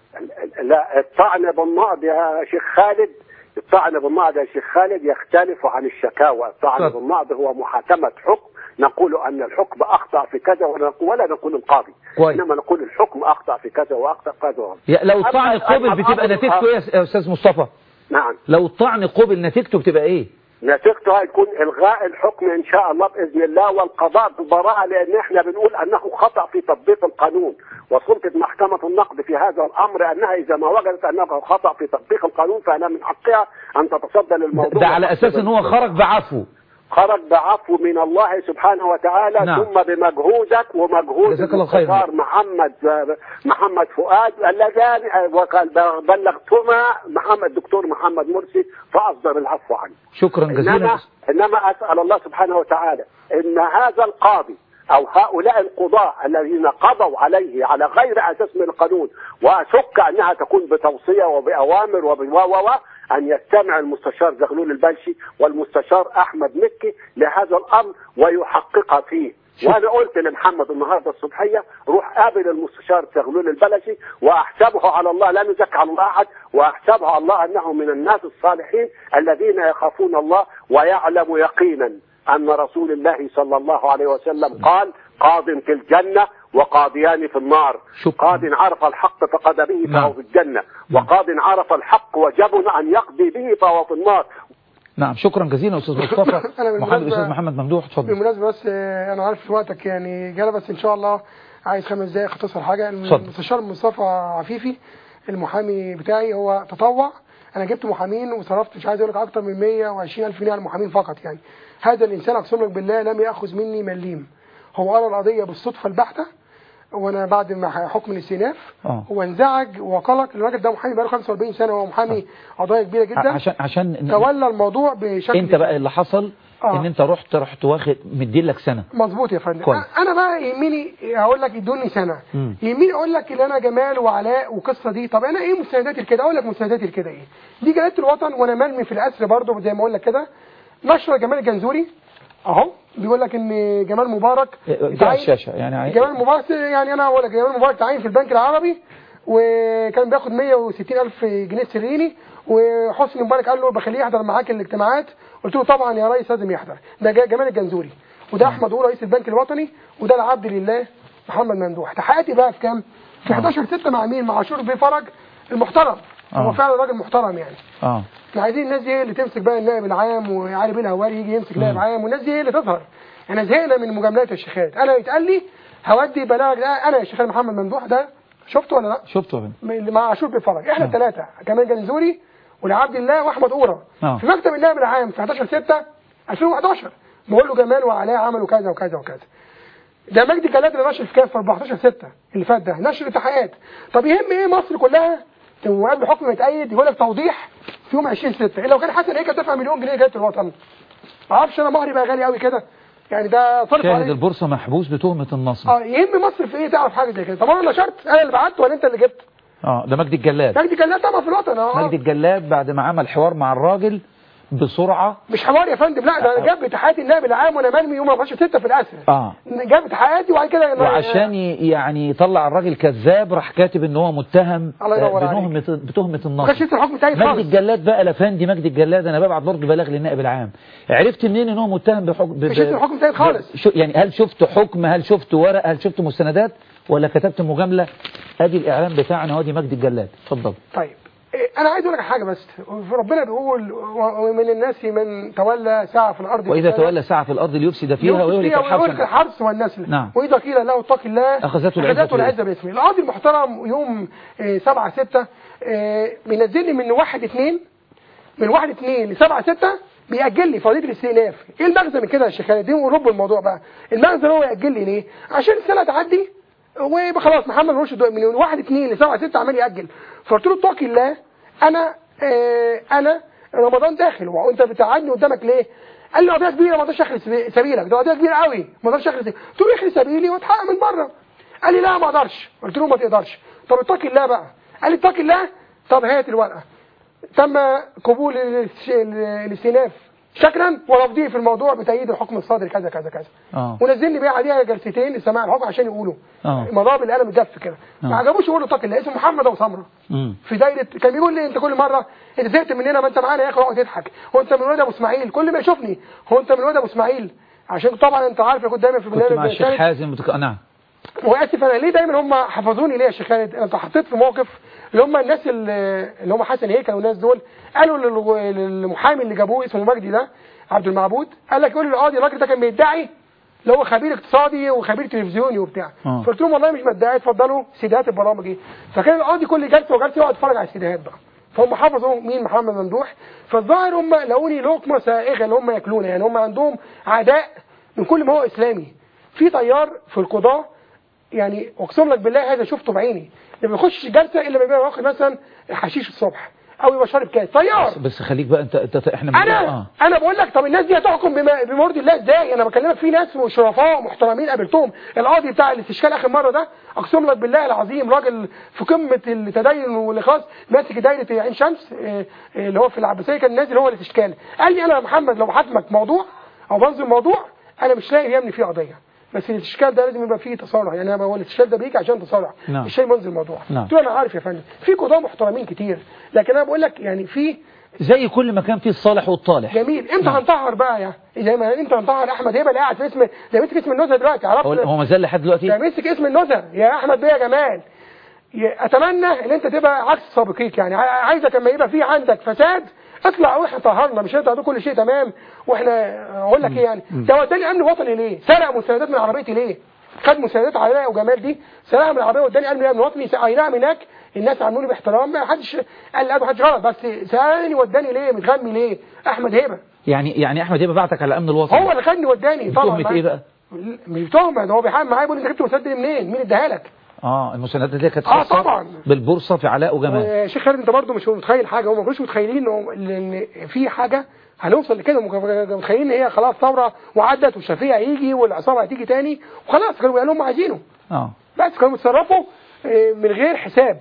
لا الطعن بالنقد يا شيخ خالد الطعن بالنقد يا شيخ خالد يختلف عن الشكاوى الطعن اتفضل. بالنقد هو محاكمة حكم نقول أن الحكم أخطأ في كذا ولا نقول, ولا نقول القاضي كويس. إنما نقول الحكم أخطأ في كذا وأخطأ في كذا وأخطأ. يا- لو الطعن أما- قبل أما بتبقى الأمر نتيجته الآخر- ايه يا أستاذ مصطفى نعم لو الطعن قبل نتيجته بتبقى ايه نتيجته هيكون إلغاء الحكم إن شاء الله بإذن الله والقضاء ببراءة لأن إحنا بنقول أنه خطأ في تطبيق القانون وسلطة محكمة النقد في هذا الأمر أنها إذا ما وجدت أنه خطأ في تطبيق القانون فأنا من حقها أن تتصدى للموضوع ده على أساس ان هو خرج بعفو خرج بعفو من الله سبحانه وتعالى نعم. ثم بمجهودك ومجهود جزاك الله خيرا. المستشار محمد محمد فؤاد اللذان وقال بلغتهما محمد دكتور محمد مرسي فاصدر العفو عنه شكرا جزيلا انما انما اسال الله سبحانه وتعالى ان هذا القاضي او هؤلاء القضاة الذين قضوا عليه على غير اساس من القانون واشك انها تكون بتوصيه وباوامر وب و و و ان يستمع المستشار زغلول البلشي والمستشار احمد مكي لهذا الامر ويحقق فيه وانا قلت لمحمد النهارده الصبحيه روح قابل المستشار زغلول البلشي واحسبه على الله لا نزكي على الله احد واحسبه على الله انه من الناس الصالحين الذين يخافون الله ويعلم يقينا ان رسول الله صلى الله عليه وسلم قال قاض في الجنه وقاضيان في النار شكرا. قاض عرف الحق فقد به نعم. فهو في الجنه وقاض عرف الحق وجبن ان يقضي به فهو في النار نعم شكرا جزيلا استاذ مصطفى أنا محمد بالمناسبة- استاذ محمد ممدوح اتفضل بالمناسبة بس آه، أنا عارف وقتك يعني جاله بس إن شاء الله عايز خمس دقايق اختصر حاجة اتفضل. المستشار مصطفى عفيفي المحامي بتاعي هو تطوع أنا جبت محامين وصرفت مش عايز أقول لك أكتر من 120 ألف جنيه على المحامين فقط يعني هذا الإنسان أقسم لك بالله لم يأخذ مني مليم هو قرأ القضية بالصدفة البحتة وانا بعد ما حكم الاستئناف آه. هو انزعج وقلق الراجل ده محامي بقاله 45 سنه هو محامي قضايا كبيره جدا عشان عشان ن- تولى الموضوع بشكل انت بقى اللي حصل آه. ان انت رحت رحت واخد مديلك سنه مظبوط يا فندم كويس. انا بقى يهمني هقول لك ادوني سنه مم. يهمني اقول لك ان انا جمال وعلاء والقصه دي طب انا ايه مستنداتي لكده اقول لك مستنداتي لكده ايه دي جلاله الوطن وانا مرمي في الاسر برضه زي ما اقول لك كده نشر جمال الجنزوري اهو بيقول لك ان جمال مبارك على تعين- الشاشه يعني عاي- جمال مبارك يعني انا اقول لك جمال مبارك تعين في البنك العربي وكان بياخد 160 الف جنيه سريني وحسني مبارك قال له بخليه يحضر معاك الاجتماعات قلت له طبعا يا ريس لازم يحضر ده جا- جمال الجنزوري وده احمد قول رئيس البنك الوطني وده العبد لله محمد ممدوح تحقيقاتي بقى في كام في 11 6 مع مين مع عاشور بيه فرج المحترم هو آه. فعلا راجل محترم يعني اه احنا عايزين الناس دي هي اللي تمسك بقى النائب العام وعلي بيه الهواري يجي يمسك نائب عام والناس دي هي اللي تظهر احنا زهقنا من مجاملات الشيخات انا يتقال لي هودي بلاغ ده انا يا شيخ محمد ممدوح ده شفته ولا لا شفته يا بنت. من- مع عاشور بفرج احنا الثلاثه كمال جنزوري ولعبد الله واحمد قوره آه. في مكتب النائب العام في 11 6 2011 بقول له جمال وعلاء عملوا كذا وكذا وكذا ده مجدي جلاد اللي نشر في كام في 14 6 اللي فات ده نشر تحقيقات طب يهم ايه مصر كلها وقبل حكم يتأيد يقول لك توضيح في يوم 20 6 إيه لو كان حسن هيك دفع مليون جنيه جايه الوطن ما اعرفش انا مهري بقى غالي قوي كده يعني ده صرف شاهد عليه البورصه محبوس بتهمه النصب اه يهم مصر في ايه تعرف حاجه زي كده طب انا نشرت انا اللي بعت ولا انت اللي جبت اه ده مجدي الجلاد مجدي جلاد طبعا في الوطن اه مجدي الجلاد بعد ما عمل حوار مع الراجل بسرعه مش حوار يا فندم لا ده انا جاب اتحاد النائب العام وانا مرمي يوم 14 6 في الاسر اه جاب اتحادي وبعد كده وعشان ي- يعني يطلع الراجل كذاب راح كاتب ان هو متهم الله ينور آه، بتهمه بتهمه ما كانش النصب لسه الحكم بتاعي مجدي خالص الجلاد بقى الافندي مجدي الجلاد انا ببعت برضه بلاغ للنائب العام عرفت منين ان هو متهم بحكم ب... مش لسه الحكم بتاعي خالص شو يعني هل شفت حكم هل شفت ورق هل شفت مستندات ولا كتبت مجامله ادي الاعلان بتاعنا اهو دي مجدي الجلاد اتفضل طيب إيه، انا عايز اقول لك حاجه بس ربنا بيقول و- ومن الناس من تولى ساعه في الارض واذا فساد. تولى ساعه في الارض ليفسد فيها يفسد ويهلك فيها ويهلك الحرث الحرث والنسل نعم. واذا قيل له اتق الله أخذته العزة اخذته العزه باسمه القاضي المحترم يوم 7 6 بينزل لي من 1 2 من 1 2 ل 7 6 بيأجل لي فضيله الاستئناف ايه المغزى من كده يا شيخ خالد دي ورب الموضوع بقى المغزى ان هو يأجل لي ليه عشان السنه تعدي ويبقى خلاص محمد رشد من 1 2 ل 7 6 عمال يأجل فقلت له اتق الله انا آه انا رمضان داخل وانت بتقعدني قدامك ليه قال لي قضيه كبيره ما اقدرش اخلي سبي- سبيلك ده قضيه كبيره قوي ما اقدرش اخلي سبيلك قلت له اخلي سبيلي واتحقق من بره قال لي لا ما اقدرش قلت له ما تقدرش طب اتق الله بقى قال لي اتق الله طب هات الورقه تم قبول الاس- الاستئناف شكرا ورفضه في الموضوع بتأييد الحكم الصادر كذا كذا كذا اه ونزلني بقى عليها جلستين لسماع الحكم عشان يقولوا اه مضى بالقلم الجف كده آه. ما عجبوش يقولوا اتق الله اسمه محمد ابو سمره امم في دايره كان بيقول لي انت كل مره انت زهقت مننا ما انت معانا يا اخي اقعد تضحك هو انت من ولاد ابو اسماعيل كل ما يشوفني هو انت من ولاد ابو اسماعيل عشان طبعا انت عارف انا كنت دايما في كنت مع برنامج الشيخ ثالث. حازم بتك... نعم واسف انا ليه دايما هم حفظوني ليه يا شيخ خالد انت حطيت في موقف اللي هم الناس اللي اللي هم حسن هيكل والناس دول قالوا للغ- للمحامي اللي جابوه اسمه مجدي ده عبد المعبود قال لك يقول للقاضي الراجل ده كان بيدعي اللي هو خبير اقتصادي وخبير تلفزيوني وبتاع آه. فقلت لهم والله مش مدعي اتفضلوا سيديهات البرامج دي فكان القاضي كل جلسه وجلسه يقعد يتفرج على السيديهات بقى فهم حفظوا مين محمد ممدوح فالظاهر هم لقوني لقمه سائغه اللي هم ياكلونها يعني هم عندهم عداء من كل ما هو اسلامي في طيار في القضاه يعني اقسم لك بالله هذا شفته بعيني ما بيخش جلسه الا لما يبقى واخد مثلا حشيش الصبح او يبقى شارب كاس طيار بس, بس خليك بقى انت, انت احنا بنقول- انا اه انا بقول لك طب الناس دي هتحكم بما- بمرضي الله ازاي انا بكلمك في ناس شرفاء محترمين قابلتهم القاضي بتاع الاستشكال اخر مره ده اقسم لك بالله العظيم راجل في قمه التدين والاخلاص ماسك دايره عين شمس آه، آه، اللي هو في العباسيه كان نازل هو الاستشكال قال لي انا يا محمد لو حاكمك موضوع او بنظم موضوع انا مش لاقي يمني فيه قضيه بس الاستشكال ده لازم يبقى فيه تصالح يعني انا هو الاستشكال ده بيجي عشان تصالح نعم. مش شيء منزل الموضوع نعم. قلت له انا عارف يا فندم في قضاه محترمين كتير لكن انا بقول لك يعني في زي كل مكان فيه الصالح والطالح جميل امتى نعم. هنطهر بقى يا زي ما امتى هنطهر احمد هبه اللي قاعد في اسم ده مسك اسم النزهه دلوقتي هو عرفت هو ما زال لحد دلوقتي ده مسك اسم النزهه يا احمد بيه يا جمال ي- اتمنى ان انت تبقى عكس سابقيك يعني ع- عايزك لما يبقى في عندك فساد اطلع واحنا طهرنا مش انت كل شيء تمام واحنا اقول لك ايه يعني ده وداني امن وطني ليه سرق مساعدات من عربيتي ليه خد مساعدات علاء وجمال دي سرقها من العربيه واداني امن امن وطني اي نعم هناك الناس عاملوني باحترام ما حدش قال لا ما حدش غلط بس سالني وداني ليه متغمي ليه احمد هبه يعني يعني احمد هيبه بعتك على الامن الوطني هو اللي خدني وداني طبعا تهمه ايه بقى مش تهمه ده هو بيحاول معايا بيقول لي انت جبت مسدس منين مين اداها لك اه المساندات دي كانت اه خاصة طبعا بالبورصه في علاء وجمال آه، شيخ خالد انت برضه مش متخيل حاجه هم مش متخيلين إنه- ان في حاجه هنوصل لكده مك- متخيلين ان هي خلاص ثوره وعدت والشفيع هيجي والعصابه هتيجي تاني وخلاص كانوا بيعملوا اللي هم عايزينه اه بس كانوا بيتصرفوا آه، من غير حساب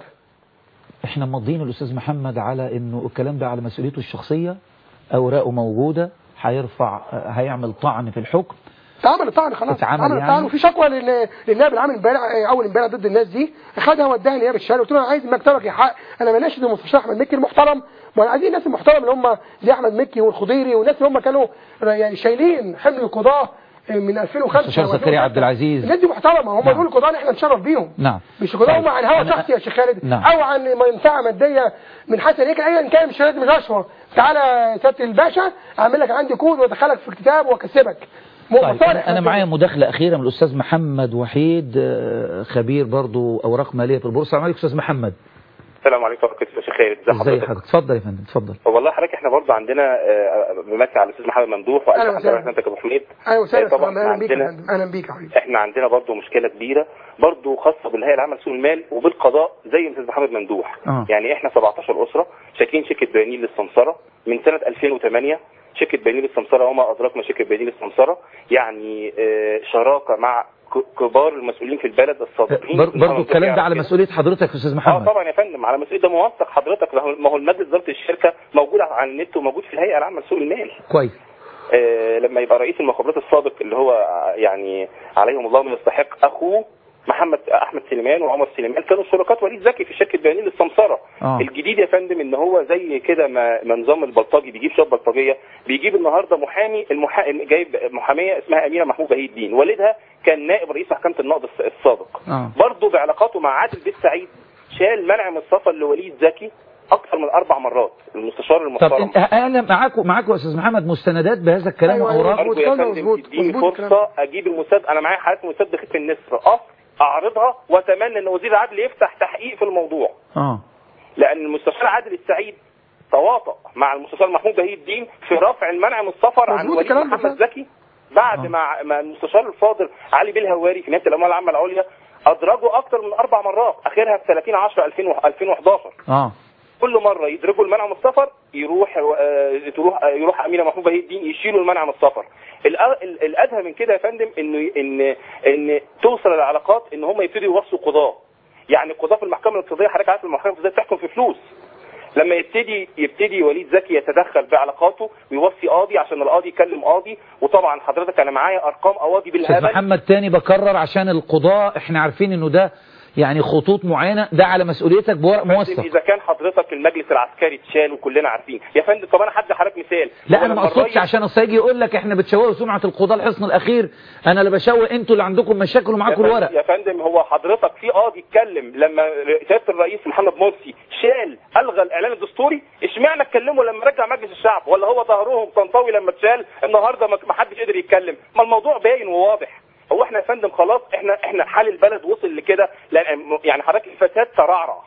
احنا مضيين الاستاذ محمد على انه الكلام ده على مسؤوليته الشخصيه اوراقه موجوده هيرفع هيعمل طعن في الحكم اتعمل الطعن خلاص اتعمل اتعمل يعني؟ الطعن وفي شكوى لل- للنائب العام امبارح آه، اول امبارح ضد الناس دي خدها وداها نيابه الشارع قلت له انا عايز مكتبك يحقق انا بناشد المستشار احمد مكي المحترم ما أنا عايزين الناس المحترم اللي هم زي احمد مكي والخضيري والناس اللي هم كانوا يعني شايلين حمل القضاه من 2005 مستشار و زكريا 2005. عبد العزيز. الناس دي محترمه هم نعم. دول القضاه اللي احنا نتشرف بيهم نعم مش قضاه هم طيب. عن هوى أنا- شخصي يا شيخ خالد نعم. او عن منفعه ماديه من حسن هيك ايا كان مش لازم رشوه تعالى يا سياده الباشا اعمل لك عندي كود وادخلك في كتاب واكسبك طيب أنا, أنا معايا مداخلة أخيرة من الأستاذ محمد وحيد آه، خبير برضو أوراق مالية في البورصة السلام عليكم أستاذ محمد السلام عليكم ورحمه الله وبركاته خير ازي ازي حضرتك حضرتك اتفضل يا فندم اتفضل والله حضرتك احنا برضه عندنا آه، بمثل على الاستاذ محمد ممدوح أهلا والف وسهلا. حضرتك انت ابو حميد ايوه آه، سهلا طبعا اهلا بيك يا عندنا فندم اهلا بيك يا حبيبي احنا عندنا برضه مشكله كبيره برضه خاصه بالهيئه العامه لسوق المال وبالقضاء زي الاستاذ محمد ممدوح آه. يعني احنا 17 اسره شاكين شركه بيانين للسمسره من سنه 2008 شركه بنين السمسره وما ادراك ما شركه بنين السمسره يعني آه، شراكه مع ك- كبار المسؤولين في البلد السابقين بر- برضو الكلام ده على مسؤولية حضرتك يا أستاذ اه محمد طبعا يا فندم على مسؤوليه ده موثق حضرتك ما هو- ما هو المجلس اداره الشركه موجود على النت وموجود في الهيئه العامه لسوق المال كويس آه، لما يبقى رئيس المخابرات السابق اللي هو آه، يعني عليهم الله من يستحق اخوه محمد احمد سليمان وعمر سليمان كانوا شركات وليد زكي في شركه بيانين للسمسره آه. الجديد يا فندم ان هو زي كده ما ما نظام البلطجي بيجيب شاب بلطجيه بيجيب النهارده محامي المحا... جايب محاميه اسمها اميره محمود بهي الدين والدها كان نائب رئيس محكمه النقض الس- السابق آه. برضه بعلاقاته مع عادل بيت سعيد شال منع من السفر لوليد زكي اكثر من اربع مرات المستشار طب المحترم إن- انا معاكم معاكم يا استاذ محمد مستندات بهذا الكلام أيوة، أيوة. اوراق ارجو يا مظبوط، فندم مظبوط، تديني مظبوط الكلام فرصه اجيب المساد انا معايا حالات مساد دخلت في النسر اصل اعرضها واتمنى ان وزير العدل يفتح تحقيق في الموضوع اه لان المستشار عادل السعيد تواطأ مع المستشار محمود بهي الدين في رفع المنع من السفر عن مظبوط وليد الكلام ده محمد فعلا. زكي بعد آه. ما ما المستشار الفاضل علي بيه الهواري في نيابه الاموال العامه العليا ادرجوا اكثر من اربع مرات اخرها في 30 10 2011 اه كل مره يدرجوا المنع من السفر يروح آه، تروح آه، يروح امينه محمود بهي الدين يشيلوا المنع من السفر الأ- ال- الادهى من كده يا فندم انه ان ان توصل العلاقات ان هم يبتدوا يوصوا قضاه يعني القضاه في المحكمه الاقتصاديه حضرتك عارف المحكمه الاقتصاديه بتحكم في فلوس لما يبتدي يبتدي وليد زكي يتدخل بعلاقاته ويوصي قاضي عشان القاضي يكلم قاضي وطبعا حضرتك انا معايا ارقام قواضي استاذ بالهبل محمد تاني بكرر عشان القضاء احنا عارفين انه ده يعني خطوط معينة ده على مسؤوليتك بورق فندم موثق اذا كان حضرتك المجلس العسكري اتشال وكلنا عارفين يا فندم طب انا هدي حضرتك مثال لا هو انا ما لما اقصدش الرئيس- عشان اصل يجي يقول لك احنا بتشوهوا سمعة القضاء الحصن الاخير انا لا بشوه انتوا اللي عندكم مشاكل يا ومعاكم فندم- الورق يا فندم هو حضرتك في قاضي اتكلم لما سياده الرئيس محمد مرسي شال الغى الاعلان الدستوري اشمعنى اتكلموا لما رجع مجلس الشعب ولا هو ظهرهم طنطاوي لما اتشال النهارده ما ما حدش قدر يتكلم ما الموضوع باين وواضح هو احنا يا فندم خلاص احنا احنا حال البلد وصل لكده لان يعني حضرتك الفساد ترعرع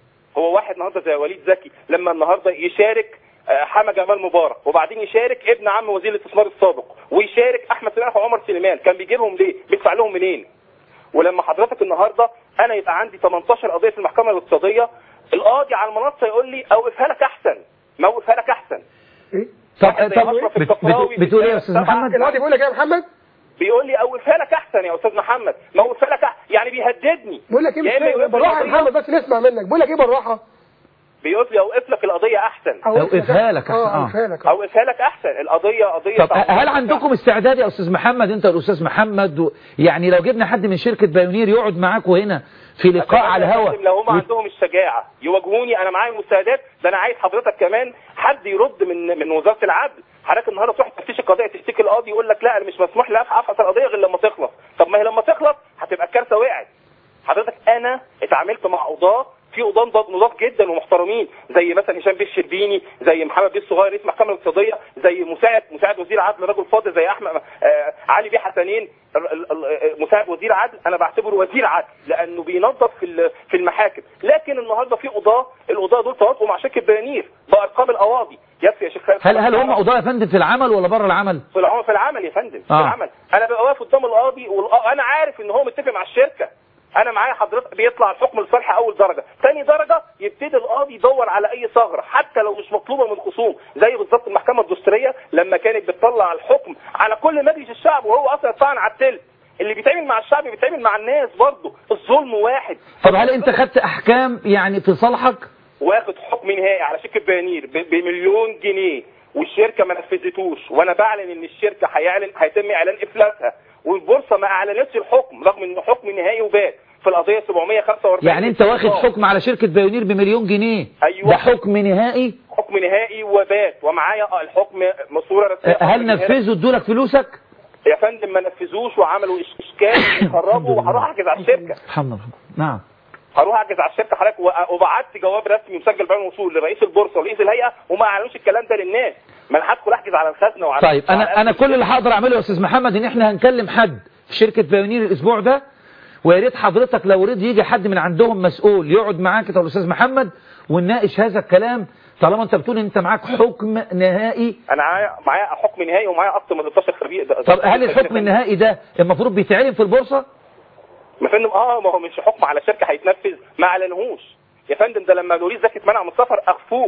هو واحد النهارده زي وليد زكي لما النهارده يشارك آه، حما جمال مبارك وبعدين يشارك ابن عم وزير الاستثمار السابق ويشارك احمد سلاح وعمر سليمان كان بيجيبهم ليه؟ بيدفع لهم منين؟ ولما حضرتك النهارده انا يبقى عندي 18 قضيه في المحكمه الاقتصاديه القاضي على المنصه يقول لي اوقفها لك احسن موقفها لك احسن إيه؟ طب واحد زي طب أشرف بت- الصفراوي بت- بتقول ايه يا استاذ طبعاً. محمد القاضي بيقول لك ايه يا محمد بيقول لي اوقفها لك احسن يا استاذ محمد موقفها لك أحسن. يعني بيهددني بيقول لك ايه يا إما مش يوقف بالراحه يا القضية، محمد بس نسمع منك بيقول لك ايه بالراحه بيقول لي اوقف لك القضيه احسن أوقفها لك أحسن، آه. اه اوقفها لك آه. اوقفها لك احسن القضيه قضيه طب تعويض. هل عندكم استعداد يا استاذ محمد انت والاستاذ محمد و... يعني لو جبنا حد من شركة بايونير يقعد معاكم هنا في لقاء على أتمنى يا الهوا فندم لو هم وت- عندهم الشجاعه يواجهوني انا معايا المستندات ده انا عايز حضرتك كمان حد يرد من من وزاره العدل حضرتك النهارده تروح تفتش القضيه تشتكي القاضي يقول لك لا انا مش مسموح لي افحص القضيه غير لما تخلص طب ما هي لما تخلص هتبقى الكارثه وقعت حضرتك انا اتعاملت مع قضاه في قضاه نضاف نضاف جدا ومحترمين زي مثلا هشام بيه الشربيني زي محمد بيه الصغير رئيس المحكمه الاقتصاديه زي مساعد مساعد وزير عدل رجل فاضل زي احمد آه علي بيه حسنين ال- ال- ال- مساعد وزير عدل انا بعتبره وزير عدل لانه بينظف في ال- في المحاكم لكن النهارده في قضاه القضاه دول تواطؤوا مع شركه بيانير بارقام القواضي يكفي يا شيخ خالد هل هل هم قضاة يا فندم في العمل ولا بره العمل في العمل في العمل يا فندم في آه. العمل انا ببقى واقف قدام القاضي وانا عارف ان هو متفق مع الشركه انا معايا حضرتك بيطلع الحكم لصالح اول درجه ثاني درجه يبتدي القاضي يدور على اي ثغره حتى لو مش مطلوبه من خصوم زي بالظبط المحكمه الدستوريه لما كانت بتطلع الحكم على كل مجلس الشعب وهو اصلا يدفعنا على التلت اللي بيتعمل مع الشعب بيتعمل مع الناس برضه الظلم واحد طب هل انت خدت احكام يعني في صالحك واخد حكم نهائي على شركه بيانير ب- بمليون جنيه والشركه ما نفذتوش وانا بعلن ان الشركه هيعلن هيتم اعلان افلاسها والبورصه ما اعلنتش الحكم رغم انه حكم نهائي وبات في القضيه 745 يعني انت واخد حكم على شركة بايونير بمليون جنيه أيوة. ده حكم نهائي حكم نهائي وبات ومعايا الحكم صوره رسميه هل نفذوا ادولك فلوسك يا فندم ما نفذوش وعملوا إش- اشكال وخربوا وهروح احجز على الشركه الحمد لله نعم هروح احجز على الشركه حضرتك و- وبعت جواب رسمي مسجل بعين وصول لرئيس البورصه ورئيس الهيئه وما اعلنوش الكلام ده للناس ما انا هدخل احجز على الخزنه وعلى طيب انا وعلى انا كل اللي هقدر اعمله يا استاذ محمد ان احنا هنكلم حد في شركة بايونير الاسبوع ده ويا ريت حضرتك لو ريت يجي حد من عندهم مسؤول يقعد معاك انت والاستاذ محمد ونناقش هذا الكلام طالما انت بتقول انت معاك حكم نهائي انا معايا معايا حكم نهائي ومعايا اكتر من 12 خبير ده- طب هل الحكم النهائي ده المفروض بيتعلن في البورصة يا فندم اه ما هو مش حكم على شركه هيتنفذ ما اعلنوهوش يا فندم ده لما نوريس زكي اتمنع من السفر اخفوه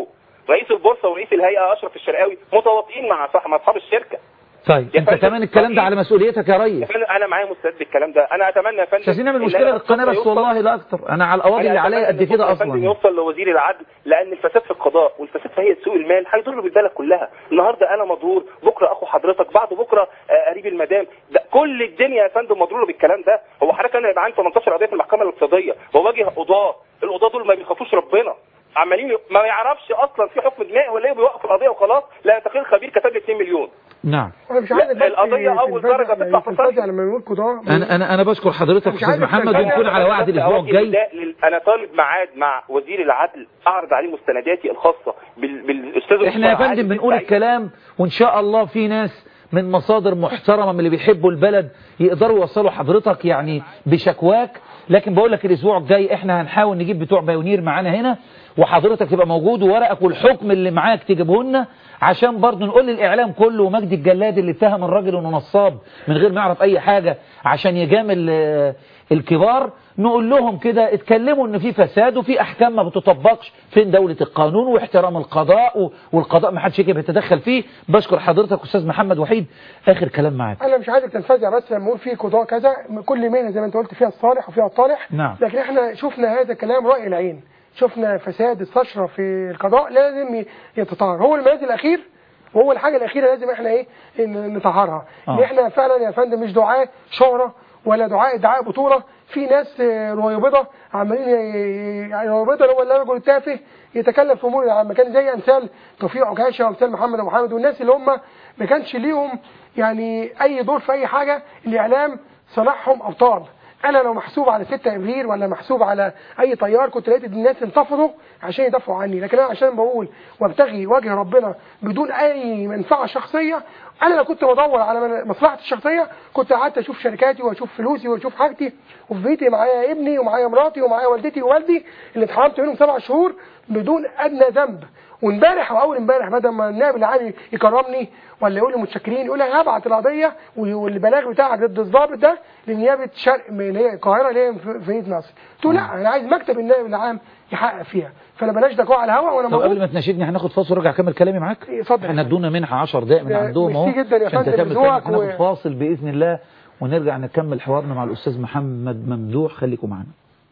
رئيس البورصه ورئيس الهيئه اشرف الشرقاوي متواطئين مع صح مع اصحاب الشركه طيب يا انت فندم، كمان الكلام ده طيب. على مسؤوليتك يا يا ريس فندم انا معايا مستعد الكلام ده انا اتمنى يا فندم مش عايزين نعمل إن مشكله هذا للقناه الخط بس يوصل- والله لا اكتر انا على القواضي أنا اللي عليا أتمنى قد إن كده الخط يا فندم اصلا يوصل لوزير العدل لان الفساد في القضاء والفساد في هيئه سوق المال هيضر بالبلد كلها النهارده انا مضرور بكره اخو حضرتك بعد بكره آه، قريب المدام ده كل الدنيا يا فندم مضروره بالكلام ده هو حضرتك انا يبقى عندي 18 قضيه في المحكمه الاقتصاديه وواجه قضاه القضاه دول ما بيخافوش ربنا عمالين ي- ما يعرفش اصلا في حكم جنائي ولا إيه بيوقف القضيه وخلاص لا تقرير خبير كتب لي 2 مليون نعم انا مش لا، عايز بس القضية أول تلفزة- درجة تطلع في تلفزة الصف. لما يقول قضاء انا انا انا بشكر حضرتك مش استاذ عايز محمد أتكلم. ونكون على وعد بس الاسبوع أوجه الجاي نداء لل- انا طالب ميعاد مع وزير العدل اعرض عليه مستنداتي الخاصه بال... بالاستاذ احنا يا المستشار فندم عادل بنقول السعيد. الكلام وان شاء الله في ناس من مصادر محترمة من اللي بيحبوا البلد يقدروا يوصلوا حضرتك يعني بشكواك لكن بقول لك الاسبوع الجاي احنا هنحاول نجيب بتوع بايونير معانا هنا وحضرتك تبقى موجود وورقك والحكم اللي معاك تجيبه لنا عشان برضه نقول للاعلام كله ومجدي الجلاد اللي اتهم الراجل انه نصاب من غير ما يعرف اي حاجة عشان يجامل آه، الكبار نقول لهم كده اتكلموا ان في فساد وفي احكام ما بتطبقش فين دولة القانون واحترام القضاء و- والقضاء ما حدش يجي بيتدخل فيه بشكر حضرتك استاذ محمد وحيد اخر كلام معاك انا مش عايزك تنفزع بس لما اقول في قضاء كذا كل مهنه زي ما انت قلت فيها الصالح وفيها الطالح نعم. لكن احنا شفنا هذا الكلام راي العين شفنا فساد استشرى في القضاء لازم ي- يتطهر هو الميلاد الاخير وهو الحاجه الاخيره لازم احنا ايه ن- نطهرها ان آه. احنا فعلا يا فندم مش دعاء شهره ولا دعاء ادعاء بطوله في ناس آه، رويبضه عمالين ي- يعني رويبضه اللي هو الرجل التافه يتكلم في امور العامه كان زي امثال توفيق عكاشه وامثال محمد ابو حامد والناس اللي هم ما كانش ليهم يعني اي دور في اي حاجه الاعلام صنعهم ابطال انا لو محسوب على 6 ابريل ولا محسوب على اي طيار كنت لقيت الناس انتفضوا عشان يدافعوا عني لكن انا عشان بقول وابتغي وجه ربنا بدون اي منفعه شخصيه انا لو كنت بدور على من- مصلحتي الشخصيه كنت قعدت اشوف شركاتي واشوف فلوسي واشوف حاجتي وفي بيتي معايا ابني ومعايا مراتي ومعايا والدتي ووالدي اللي اتحرمت منهم سبع شهور بدون ادنى ذنب وامبارح واول امبارح بدل ما النائب العام يكرمني ولا يقول لي متشكرين يقول لي هبعت القضيه والبلاغ بتاعك ضد الضابط ده لنيابه شرق من اللي هي القاهره اللي هي في في مدينه نصر قلت له لا انا عايز مكتب النائب العام يحقق فيها فانا بلاش ده على الهواء وانا طب قبل موجود ما تناشدني هناخد فاصل ورجع اكمل كلامي معاك اتفضل. احنا ادونا منحة 10 دقائق من ده عندهم اهو ميرسي جدا يا عشان فندم تكمل بذوقك كلامك. هناخد و- فاصل باذن الله ونرجع نكمل حوارنا مع الاستاذ محمد ممدوح خليكم معانا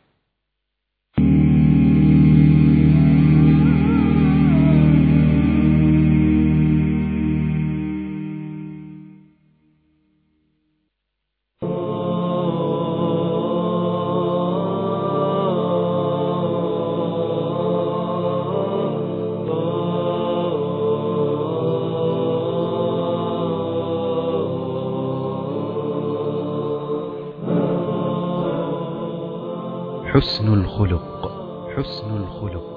حسن الخلق حسن الخلق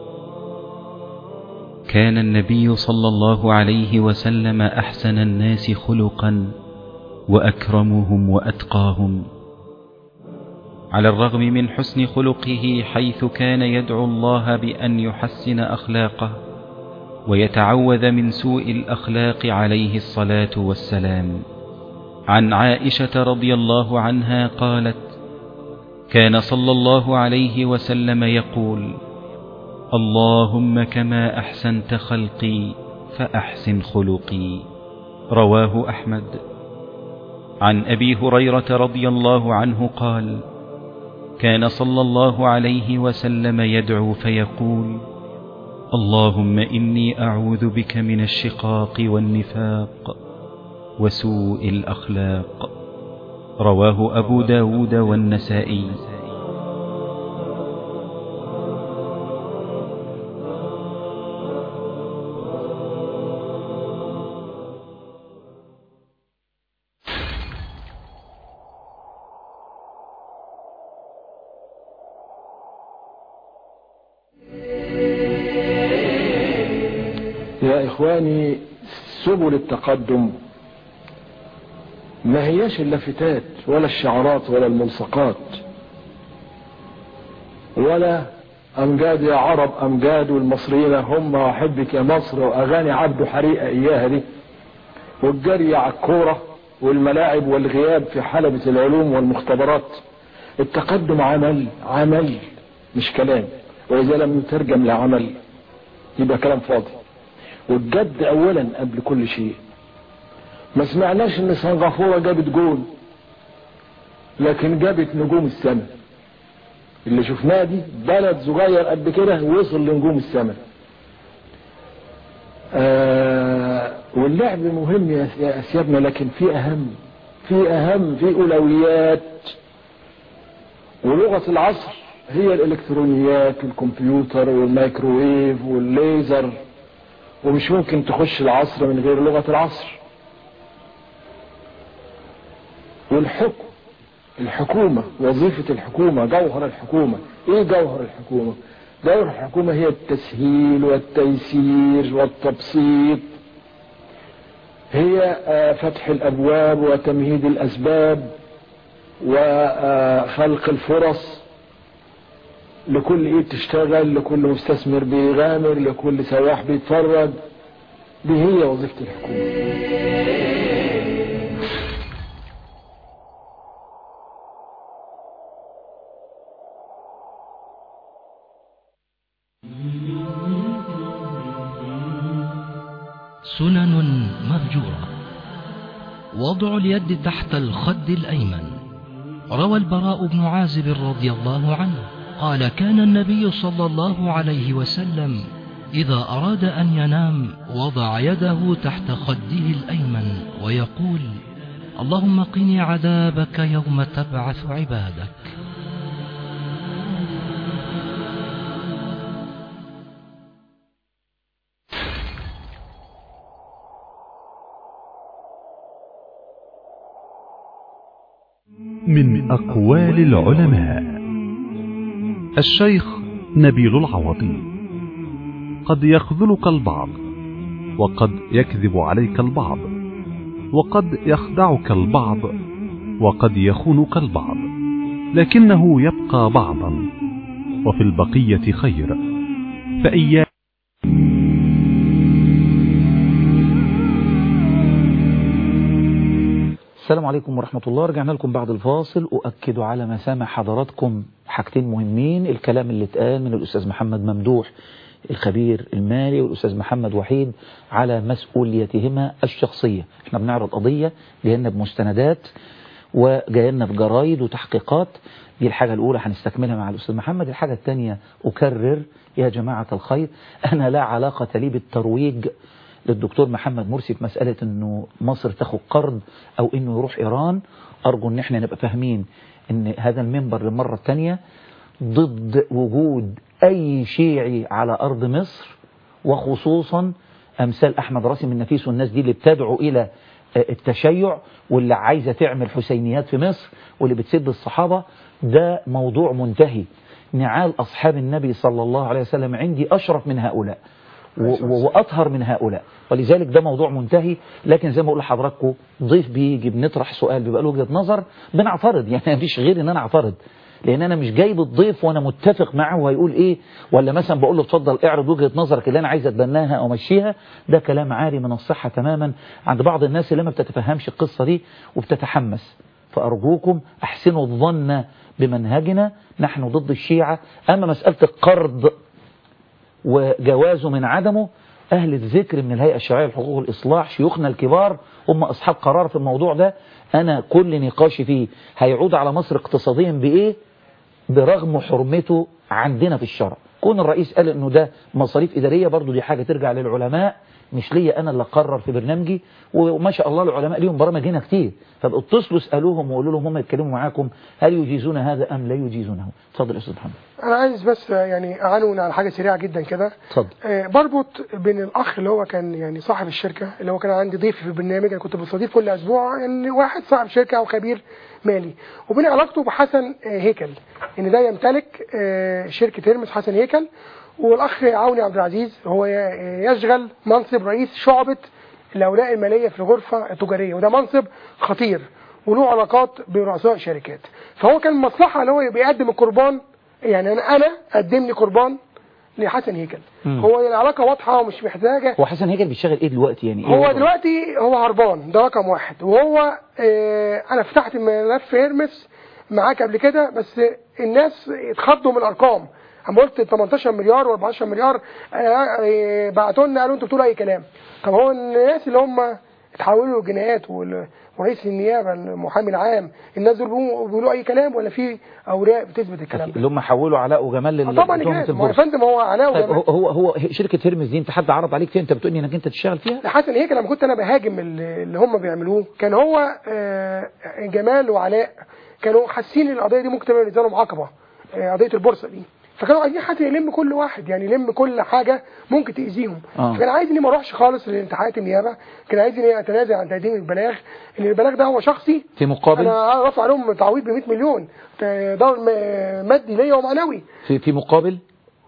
كان النبي صلى الله عليه وسلم أحسن الناس خلقا وأكرمهم وأتقاهم على الرغم من حسن خلقه حيث كان يدعو الله بأن يحسن أخلاقه ويتعوذ من سوء الأخلاق عليه الصلاة والسلام عن عائشة رضي الله عنها قالت كان صلى الله عليه وسلم يقول اللهم كما أحسنت خلقي فأحسن خلقي رواه أحمد عن أبي هريرة رضي الله عنه قال كان صلى الله عليه وسلم يدعو فيقول اللهم إني أعوذ بك من الشقاق والنفاق وسوء الأخلاق رواه أبو داود والنسائي يا إخواني سبل التقدم ما هياش اللافتات ولا الشعارات ولا الملصقات ولا أمجاد يا عرب أمجاد والمصريين هم وأحبك يا مصر وأغاني عبد حريقة إياها دي والجري على الكورة والملاعب والغياب في حلبة العلوم والمختبرات التقدم عمل عمل مش كلام وإذا لم يترجم لعمل يبقى كلام فاضي والجد اولا قبل كل شيء ما سمعناش ان سنغافورة جابت جول لكن جابت نجوم السماء اللي شفناه دي بلد صغير قد كده وصل لنجوم السماء آه واللعب مهم يا يا اسيادنا لكن في اهم في اهم في اولويات ولغة العصر هي الالكترونيات والكمبيوتر والميكروويف والليزر ومش ممكن تخش العصر من غير لغة العصر والحكم الحكومة وظيفة الحكومة جوهر الحكومة ايه جوهر الحكومة جوهر الحكومة هي التسهيل والتيسير والتبسيط هي آه، فتح الابواب وتمهيد الاسباب وخلق الفرص لكل ايد تشتغل لكل مستثمر بيغامر لكل سواح بيتفرج دي هي وظيفة الحكومة سنن مهجورة وضع اليد تحت الخد الأيمن روى البراء بن عازب رضي الله عنه قال كان النبي صلى الله عليه وسلم إذا أراد أن ينام وضع يده تحت خده الأيمن ويقول اللهم قني عذابك يوم تبعث عبادك من أقوال العلماء الشيخ نبيل العوضي قد يخذلك البعض وقد يكذب عليك البعض وقد يخدعك البعض وقد يخونك البعض لكنه يبقى بعضا وفي البقية خير فإياك السلام عليكم ورحمة الله رجعنا لكم بعد الفاصل أؤكد على مسامع حضراتكم حاجتين مهمين الكلام اللي اتقال من الأستاذ محمد ممدوح الخبير المالي والأستاذ محمد وحيد على مسؤوليتهما الشخصية احنا بنعرض قضية جاينا بمستندات وجاينا بجرايد وتحقيقات دي الحاجة الأولى هنستكملها مع الأستاذ محمد الحاجة الثانية أكرر يا جماعة الخير أنا لا علاقة لي بالترويج للدكتور محمد مرسي في مسألة انه مصر تاخد قرض او انه يروح ايران ارجو ان احنا نبقى فاهمين ان هذا المنبر للمرة الثانية ضد وجود اي شيعي على ارض مصر وخصوصا امثال احمد راسم النفيس والناس دي اللي بتدعو الى التشيع واللي عايزة تعمل حسينيات في مصر واللي بتسب الصحابة ده موضوع منتهي نعال أصحاب النبي صلى الله عليه وسلم عندي أشرف من هؤلاء وأطهر من هؤلاء ولذلك ده موضوع منتهي لكن زي ما أقول لحضراتكم ضيف بيجي بنطرح سؤال بيبقى له وجهة نظر بنعترض يعني مفيش غير ان انا اعترض لان انا مش جايب الضيف وانا متفق معه وهيقول ايه ولا مثلا بقول له اتفضل اعرض وجهة نظرك اللي انا عايز اتبناها او امشيها ده كلام عاري من الصحة تماما عند بعض الناس اللي ما بتتفهمش القصة دي وبتتحمس فارجوكم احسنوا الظن بمنهجنا نحن ضد الشيعة اما مسألة القرض وجوازه من عدمه أهل الذكر من الهيئة الشرعية لحقوق الإصلاح شيوخنا الكبار هم أصحاب قرار في الموضوع ده أنا كل نقاشي فيه هيعود على مصر اقتصاديا بإيه برغم حرمته عندنا في الشرع كون الرئيس قال انه ده مصاريف اداريه برضو دي حاجه ترجع للعلماء مش ليا انا اللي اقرر في برنامجي وما شاء الله العلماء ليهم برامج هنا كتير فبقوا اتصلوا اسالوهم وقولوا لهم هم يتكلموا معاكم هل يجيزون هذا ام لا يجيزونه اتفضل يا استاذ محمد انا عايز بس يعني اعنون على حاجه سريعه جدا كده اتفضل آه، بربط بين الاخ اللي هو كان يعني صاحب الشركه اللي هو كان عندي ضيف في البرنامج انا كنت بستضيف كل اسبوع يعني واحد صاحب شركه او خبير مالي وبين علاقته بحسن آه، هيكل ان ده يمتلك آه، شركه هيرمس حسن هيكل والاخ عوني عبد العزيز هو ي- يشغل منصب رئيس شعبه الاوراق الماليه في الغرفه التجاريه وده منصب خطير وله علاقات برؤساء شركات فهو كان مصلحه اللي هو بيقدم القربان يعني انا انا قدم لي قربان لحسن هيكل مم. هو العلاقه واضحه ومش محتاجه هو حسن هيكل بيشتغل ايه دلوقتي يعني إيه هو وضعه؟ دلوقتي هو هربان ده رقم واحد وهو آه انا فتحت ملف هيرمس معاك قبل كده بس الناس اتخضوا من الارقام اما قلت 18 مليار و14 مليار آه، آه، بعتوا لنا قالوا انتوا بتقولوا اي كلام طب هو الناس اللي هم اتحولوا لجنايات وال- ورئيس النيابه المحامي العام الناس دول بيقولوا بيقولوا اي كلام ولا في اوراق بتثبت الكلام ده اللي هم حولوا علاء وجمال آه، لل- طبعا لتهمة كده ما هو يا البورصة فندم هو علاء طيب وجمال. هو هو هو شركة هيرمز دي انت حد عرض عليك فيها انت بتقول لي انك انت تشتغل فيها حسن هيك لما كنت انا بهاجم اللي اللي هم بيعملوه كان هو آه، جمال وعلاء كانوا حاسين ان القضيه دي ممكن تبقى بالنسبه لهم عقبه آه، قضيه البورصه دي فكانوا عايزين حد يلم كل واحد يعني يلم كل حاجه ممكن تاذيهم آه. فكان عايز اني ما اروحش خالص لانتحاءات النيابه كان عايز اني اتنازل عن تقديم البلاغ ان البلاغ ده هو شخصي في مقابل انا رافع عليهم تعويض ب 100 مليون آه، ضرر م- مادي ليا ومعنوي في في مقابل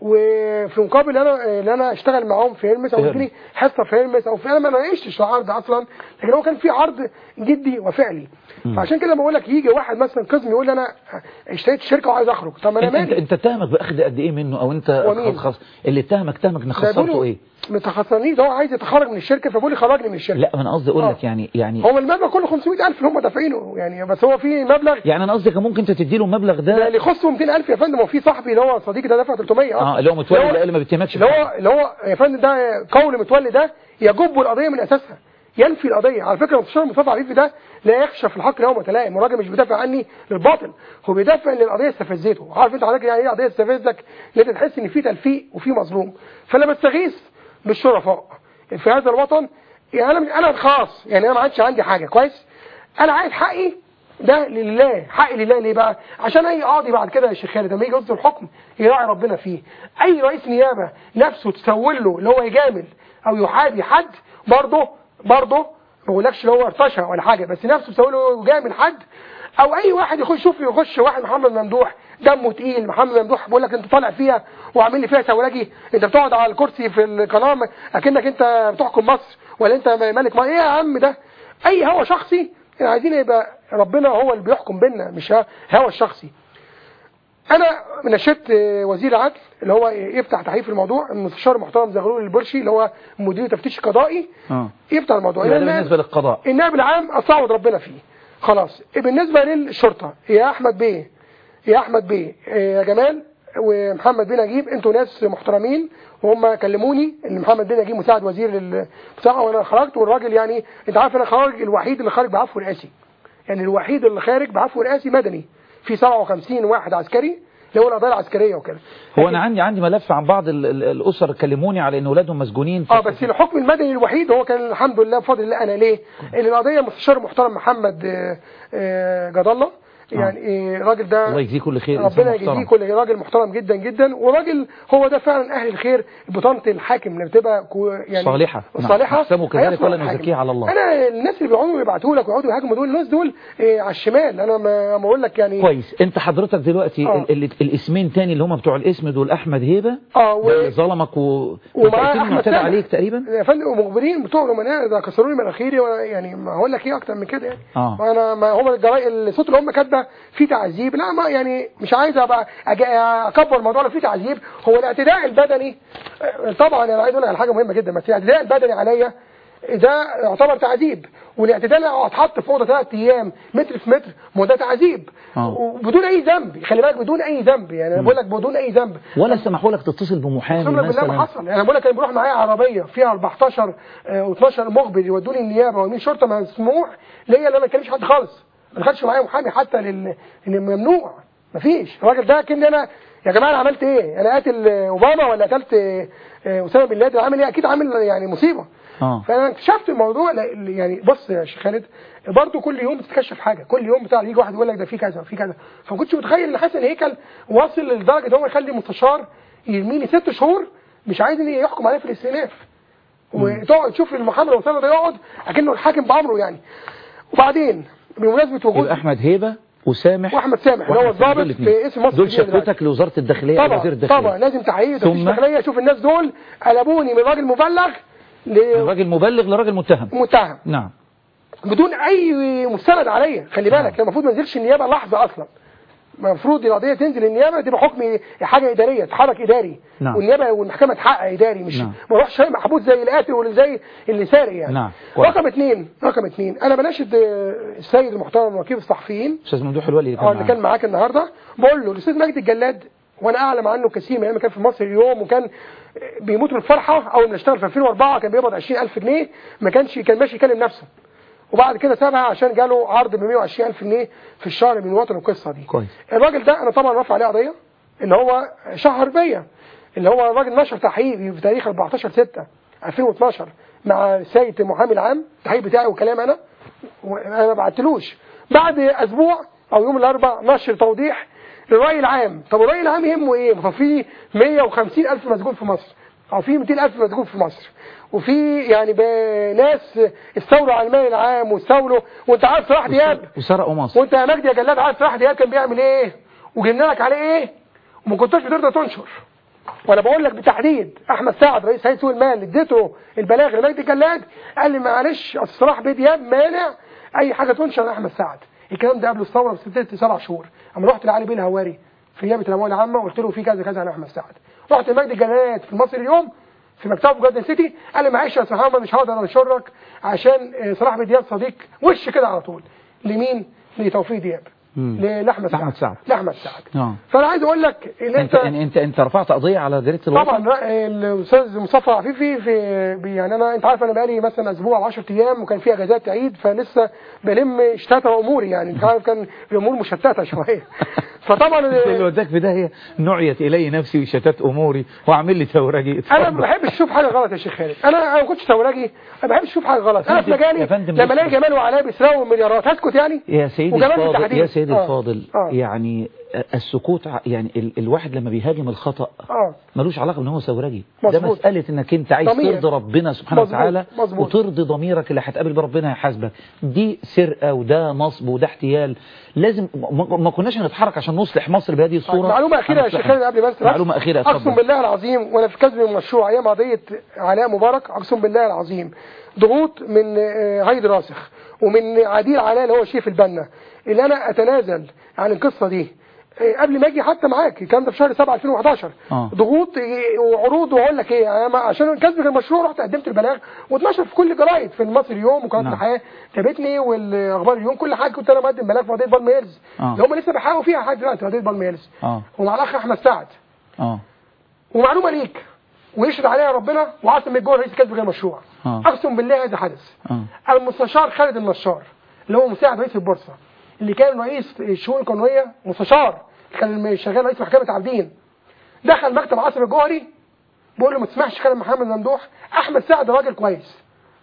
وفي مقابل انا ان انا اشتغل معاهم في هيرمس او في يديني حصه في هيرمس او في انا ما ناقشتش في العرض اصلا لكن هو كان في عرض جدي وفعلي فعشان كده بقول لك يجي واحد مثلا قسم يقول لي انا اشتريت الشركه وعايز اخرج طب ما انا انت انت, مالي انت اتهمك باخذ قد ايه منه او انت هو مين؟ خلاص اللي اتهمك اتهمك ان ده خسرته بيقولوا ايه متخصصين ده هو عايز يتخرج من الشركه فبيقول لي خرجني من الشركه لا انا قصدي اقول آه. لك يعني يعني هو المبلغ كله 500000 اللي هم دافعينه يعني بس هو في مبلغ يعني انا قصدي كان ممكن انت تديله المبلغ ده ده اللي يخصه 200000 يا فندم وفي صاحبي اللي هو صديقي ده دفع 300 اصلا اه اللي هو متولي اللي هو- اللي ما بيتهمكش اللي بحاجة. هو اللي هو يا فندم ده قول متولي ده يجب القضيه من اساسها ينفي القضيه على فكره مستشار مصطفى عفيفي ده لا يخشى في الحق يوم تلائم الراجل مش بيدافع عني للباطل هو بيدافع ان القضيه استفزته عارف انت حضرتك يعني ايه قضيه تستفزك ان انت تحس ان في تلفيق وفي مظلوم فانا بستغيث بالشرفاء في هذا الوطن يعني انا انا خلاص يعني انا ما عادش عندي حاجه كويس انا عايز حقي ده لله حقي لله ليه بقى عشان اي قاضي بعد كده يا شيخ خالد لما يجي يصدر حكم يراعي ربنا فيه اي رئيس نيابه نفسه تسول له اللي هو يجامل او يحابي حد برضه برضه ما بقولكش اللي هو ارتشى ولا حاجه بس نفسه تسول له يجامل حد او اي واحد يخش شوف يخش واحد محمد ممدوح دمه تقيل محمد ممدوح بيقول لك انت طالع فيها وعامل لي فيها سولاجي انت بتقعد على الكرسي في القناه اكنك انت بتحكم مصر ولا انت ملك ما ايه يا عم ده اي هوى شخصي يعني عايزين يبقى ربنا هو اللي بيحكم بينا مش هوى الشخصي انا نشدت وزير العدل اللي هو يفتح تحقيق في الموضوع المستشار المحترم زغلول البرشي اللي هو مدير تفتيش قضائي اه يفتح الموضوع يبقى ده النائب- بالنسبه للقضاء النائب العام استعوض ربنا فيه خلاص بالنسبه للشرطه يا احمد بيه يا احمد بيه يا جمال ومحمد بيه نجيب انتوا ناس محترمين وهم كلموني ان محمد بيه نجيب مساعد وزير للبتاع وانا خرجت والراجل يعني انت عارف انا خارج الوحيد اللي خارج بعفو رئاسي يعني الوحيد اللي خارج بعفو رئاسي مدني في 57 واحد عسكري اللي هو القضايا العسكريه وكده هو انا عندي عندي ملف عن بعض ال- ال- الاسر كلموني على ان اولادهم مسجونين اه بس الحكم المدني الوحيد هو كان الحمد لله بفضل الله انا ليه؟ ان القضيه المستشار المحترم محمد آه، آه، جد الله يعني آه، الراجل ده الله يجزيه كل خير إنسان ربنا محترم. يجزيه كل راجل محترم جدا جدا وراجل هو ده فعلا اهل الخير بطانه الحاكم اللي بتبقى كو- يعني صالحة. نعم. صالحه أحسبه كذلك هيصلح ولا الحاكم. نزكيه على الله. انا الناس اللي بيقعدوا يبعتوا لك ويقعدوا يهاجموا دول الناس دول آه، على الشمال انا ما ما اقول لك يعني كويس انت حضرتك دلوقتي آه. ال- ال- الاسمين تاني اللي هم بتوع الاسم دول احمد هيبه اه و... ده اللي ظلمك و ومعاه وتأكيد احمد معتدى سامح. عليك تقريبا يا فندم ومخبرين بتوع رومانيا ده كسروني مناخيري وانا يعني ما هقول لك ايه اكتر من كده يعني اه وانا ما هم الجرايد الصوت اللي هم كاتبه فيه تعذيب لا ما يعني مش عايز ابقى أج- اكبر الموضوع لو فيه تعذيب هو الاعتداء البدني آه، طبعا انا عايز اقول لك على حاجه مهمه جدا بس الاعتداء البدني عليا ده يعتبر تعذيب والاعتداء لو اتحط في اوضه ثلاث ايام متر في متر ما هو ده تعذيب آه. وبدون اي ذنب خلي بالك بدون اي ذنب يعني انا بقول لك بدون اي ذنب ولا سمحوا لك تتصل بمحامي اقسم بالله ما مثلا حصل انا بقول لك انا بروح معايا عربيه فيها 14 آه، و12 مخبر يودوني النيابه ويمين شرطه مسموح ليا ان انا ما اتكلمش حد خالص ما دخلش معايا محامي حتى لل ان ممنوع مفيش الراجل ده كني انا يا جماعه انا عملت ايه انا قاتل آه، اوباما ولا قتلت آه، آه، اسامه بن لادن عامل ايه اكيد عامل يعني مصيبه اه فانا اكتشفت الموضوع لا- يعني بص يا شيخ خالد برضه كل يوم بتتكشف حاجه كل يوم بتاع يجي واحد يقول لك ده في كذا في كذا فما كنتش متخيل ان حسن هيكل واصل لدرجه ان هو يخلي مستشار يرميني ست شهور مش عايز ان يحكم عليه في الاستئناف وتقعد تشوف المحامي لو ده يقعد اكنه الحاكم بامره يعني وبعدين بمناسبه وجود يبقى احمد هيبه وسامح واحمد سامح اللي هو وأحمد سامح، الضابط دول الاتنين. في اسم مصر دول الجديدة دلوقتي. شكوتك لوزاره الداخليه وزير طبعا الداخليه طبعا لازم تحقيق ثم؟ تفتيش داخليه شوف الناس دول قلبوني من راجل مبلغ راجل مبلغ لراجل متهم لمتهم نعم بدون اي مستند عليا خلي بالك المفروض ما ينزلش النيابه لحظه اصلا المفروض القضيه تنزل النيابه تبقى حكم حاجه اداريه تحرك اداري نعم. والنيابه والمحكمه تحقق اداري مش نعم. ما اروحش شيء محبوس زي القاتل ولا زي اللي سارق يعني نعم. كويس. رقم اثنين رقم اثنين انا بناشد آه، السيد المحترم وكيل الصحفيين استاذ ممدوح الولي اللي اه كان اللي كان معانا. معاك النهارده بقول له الاستاذ مجدي الجلاد وانا اعلم عنه كثير من ايام ما كان في مصر اليوم وكان بيموت من الفرحه اول ما اشتغل في 2004 كان بيقبض 20000 جنيه ما كانش كان ماشي يكلم نفسه وبعد كده سابها عشان جاله عرض ب 120000 جنيه في الشهر من وطن القصه دي كويس الراجل ده انا طبعا رافع عليه قضيه ان هو شهر بيا اللي هو الراجل نشر تحقيق في تاريخ 14 6 2012 مع السيد المحامي العام التحقيق بتاعي وكلام انا وانا ما بعتلوش بعد اسبوع او يوم الاربعاء نشر توضيح للراي العام طب الراي العام يهمه ايه ما في 150 الف مسجون في مصر او في 200 الف مسجون في مصر وفي يعني ب- ناس استولوا على المال العام واستولوا وانت عارف صلاح دياب وسرقوا مصر وانت يا مجدي يا جلاد عارف صلاح دياب كان بيعمل ايه وجبنا لك عليه ايه وما كنتش بترضى تنشر وانا بقول لك بالتحديد احمد سعد رئيس هيئه سوق المال اديته البلاغ لمجدي جلاد قال لي معلش اصل صلاح بيه دياب مانع اي حاجه تنشر عن احمد سعد الكلام ده قبل الثوره بست سبع شهور اما رحت لعلي بيه الهواري في نيابه الاموال العامه وقلت له في كذا كذا عن احمد سعد رحت لمجدي جلاد في المصري اليوم في مكتبه في جاردن سيتي قال لي معلش يا استاذ محمد مش هقدر انشرك عشان آه، صلاح بيه دياب صديق وش كده على طول لمين لتوفيق دياب مم. ل- لاحمد لأحمد سعد سعد. لاحمد سعد اه فانا عايز اقول لك ان انت انت انت انت رفعت قضيه على جريده الوطن طبعا رأي الاستاذ مصطفى عفيفي في بي- يعني انا انت عارف انا بقالي مثلا اسبوع او 10 ايام وكان في اجازات عيد فلسه بلم شتاتة اموري يعني انت عارف كان الامور مشتته شويه فطبعا اللي وداك في داهيه نعيت الي نفسي وشتات اموري واعمل لي تورجي انا ما بحبش اشوف حاجه غلط يا شيخ خالد انا انا ما كنتش ثورجي انا ما بحبش اشوف حاجه غلط انا في يا مجالي فندم، لما بص- الاقي جمال وعلاء بيسرقوا مليارات هسكت يعني يا سيدي وجمال الفاضل بالتحديد. يا سيدي آه. الفاضل آه. يعني السكوت ع- يعني ال الواحد لما بيهاجم الخطأ اه ملوش علاقه ان هو ثورجي ده مظبوط. مساله انك انت عايز ضمير. ترضي ربنا سبحانه مظبوط. وتعالى مظبوط. وترضي ضميرك اللي هتقابل بيه ربنا هيحاسبك دي سرقه وده نصب وده احتيال لازم ما ما كناش هنتحرك عشان نصلح مصر بهذه الصوره معلومة أخيرة يا شيخ هنصلحها. خالد قبل ما أنسى بس. معلومه اخيره أقسم اتفضل بالله العظيم وأنا في كذب المشروع أيام قضية علاء مبارك أقسم بالله العظيم ضغوط من آه، هايد راسخ ومن عديل علاء اللي هو شيف البنا اللي أنا أتنازل عن القصة دي آه، قبل ما اجي حتى معاك الكلام ده في شهر 7 2011 آه. ضغوط آه، وعروض واقول لك ايه أنا ما- عشان كسب المشروع رحت قدمت البلاغ واتنشر في كل جرايد في المصري اليوم وقناه نعم. الحياه تابتني والاخبار اليوم كل حاجه كنت انا مقدم بلاغ في قضيه بالم هيلز آه. اللي هم لسه بيحققوا فيها لحد دلوقتي قضيه بالم هيلز اه ومع الاخ احمد سعد اه ومعلومه ليك ويشهد عليها ربنا وعاصم الجوهر رئيس كسب غير مشروع آه. اقسم بالله هذا حدث اه المستشار خالد النشار اللي هو مساعد رئيس البورصه اللي كان رئيس الشؤون القانونيه مستشار كان شغال رئيس محكمه عابدين دخل مكتب عاصم الجوهري بيقول له ما تسمعش كلام محمد ممدوح احمد سعد راجل كويس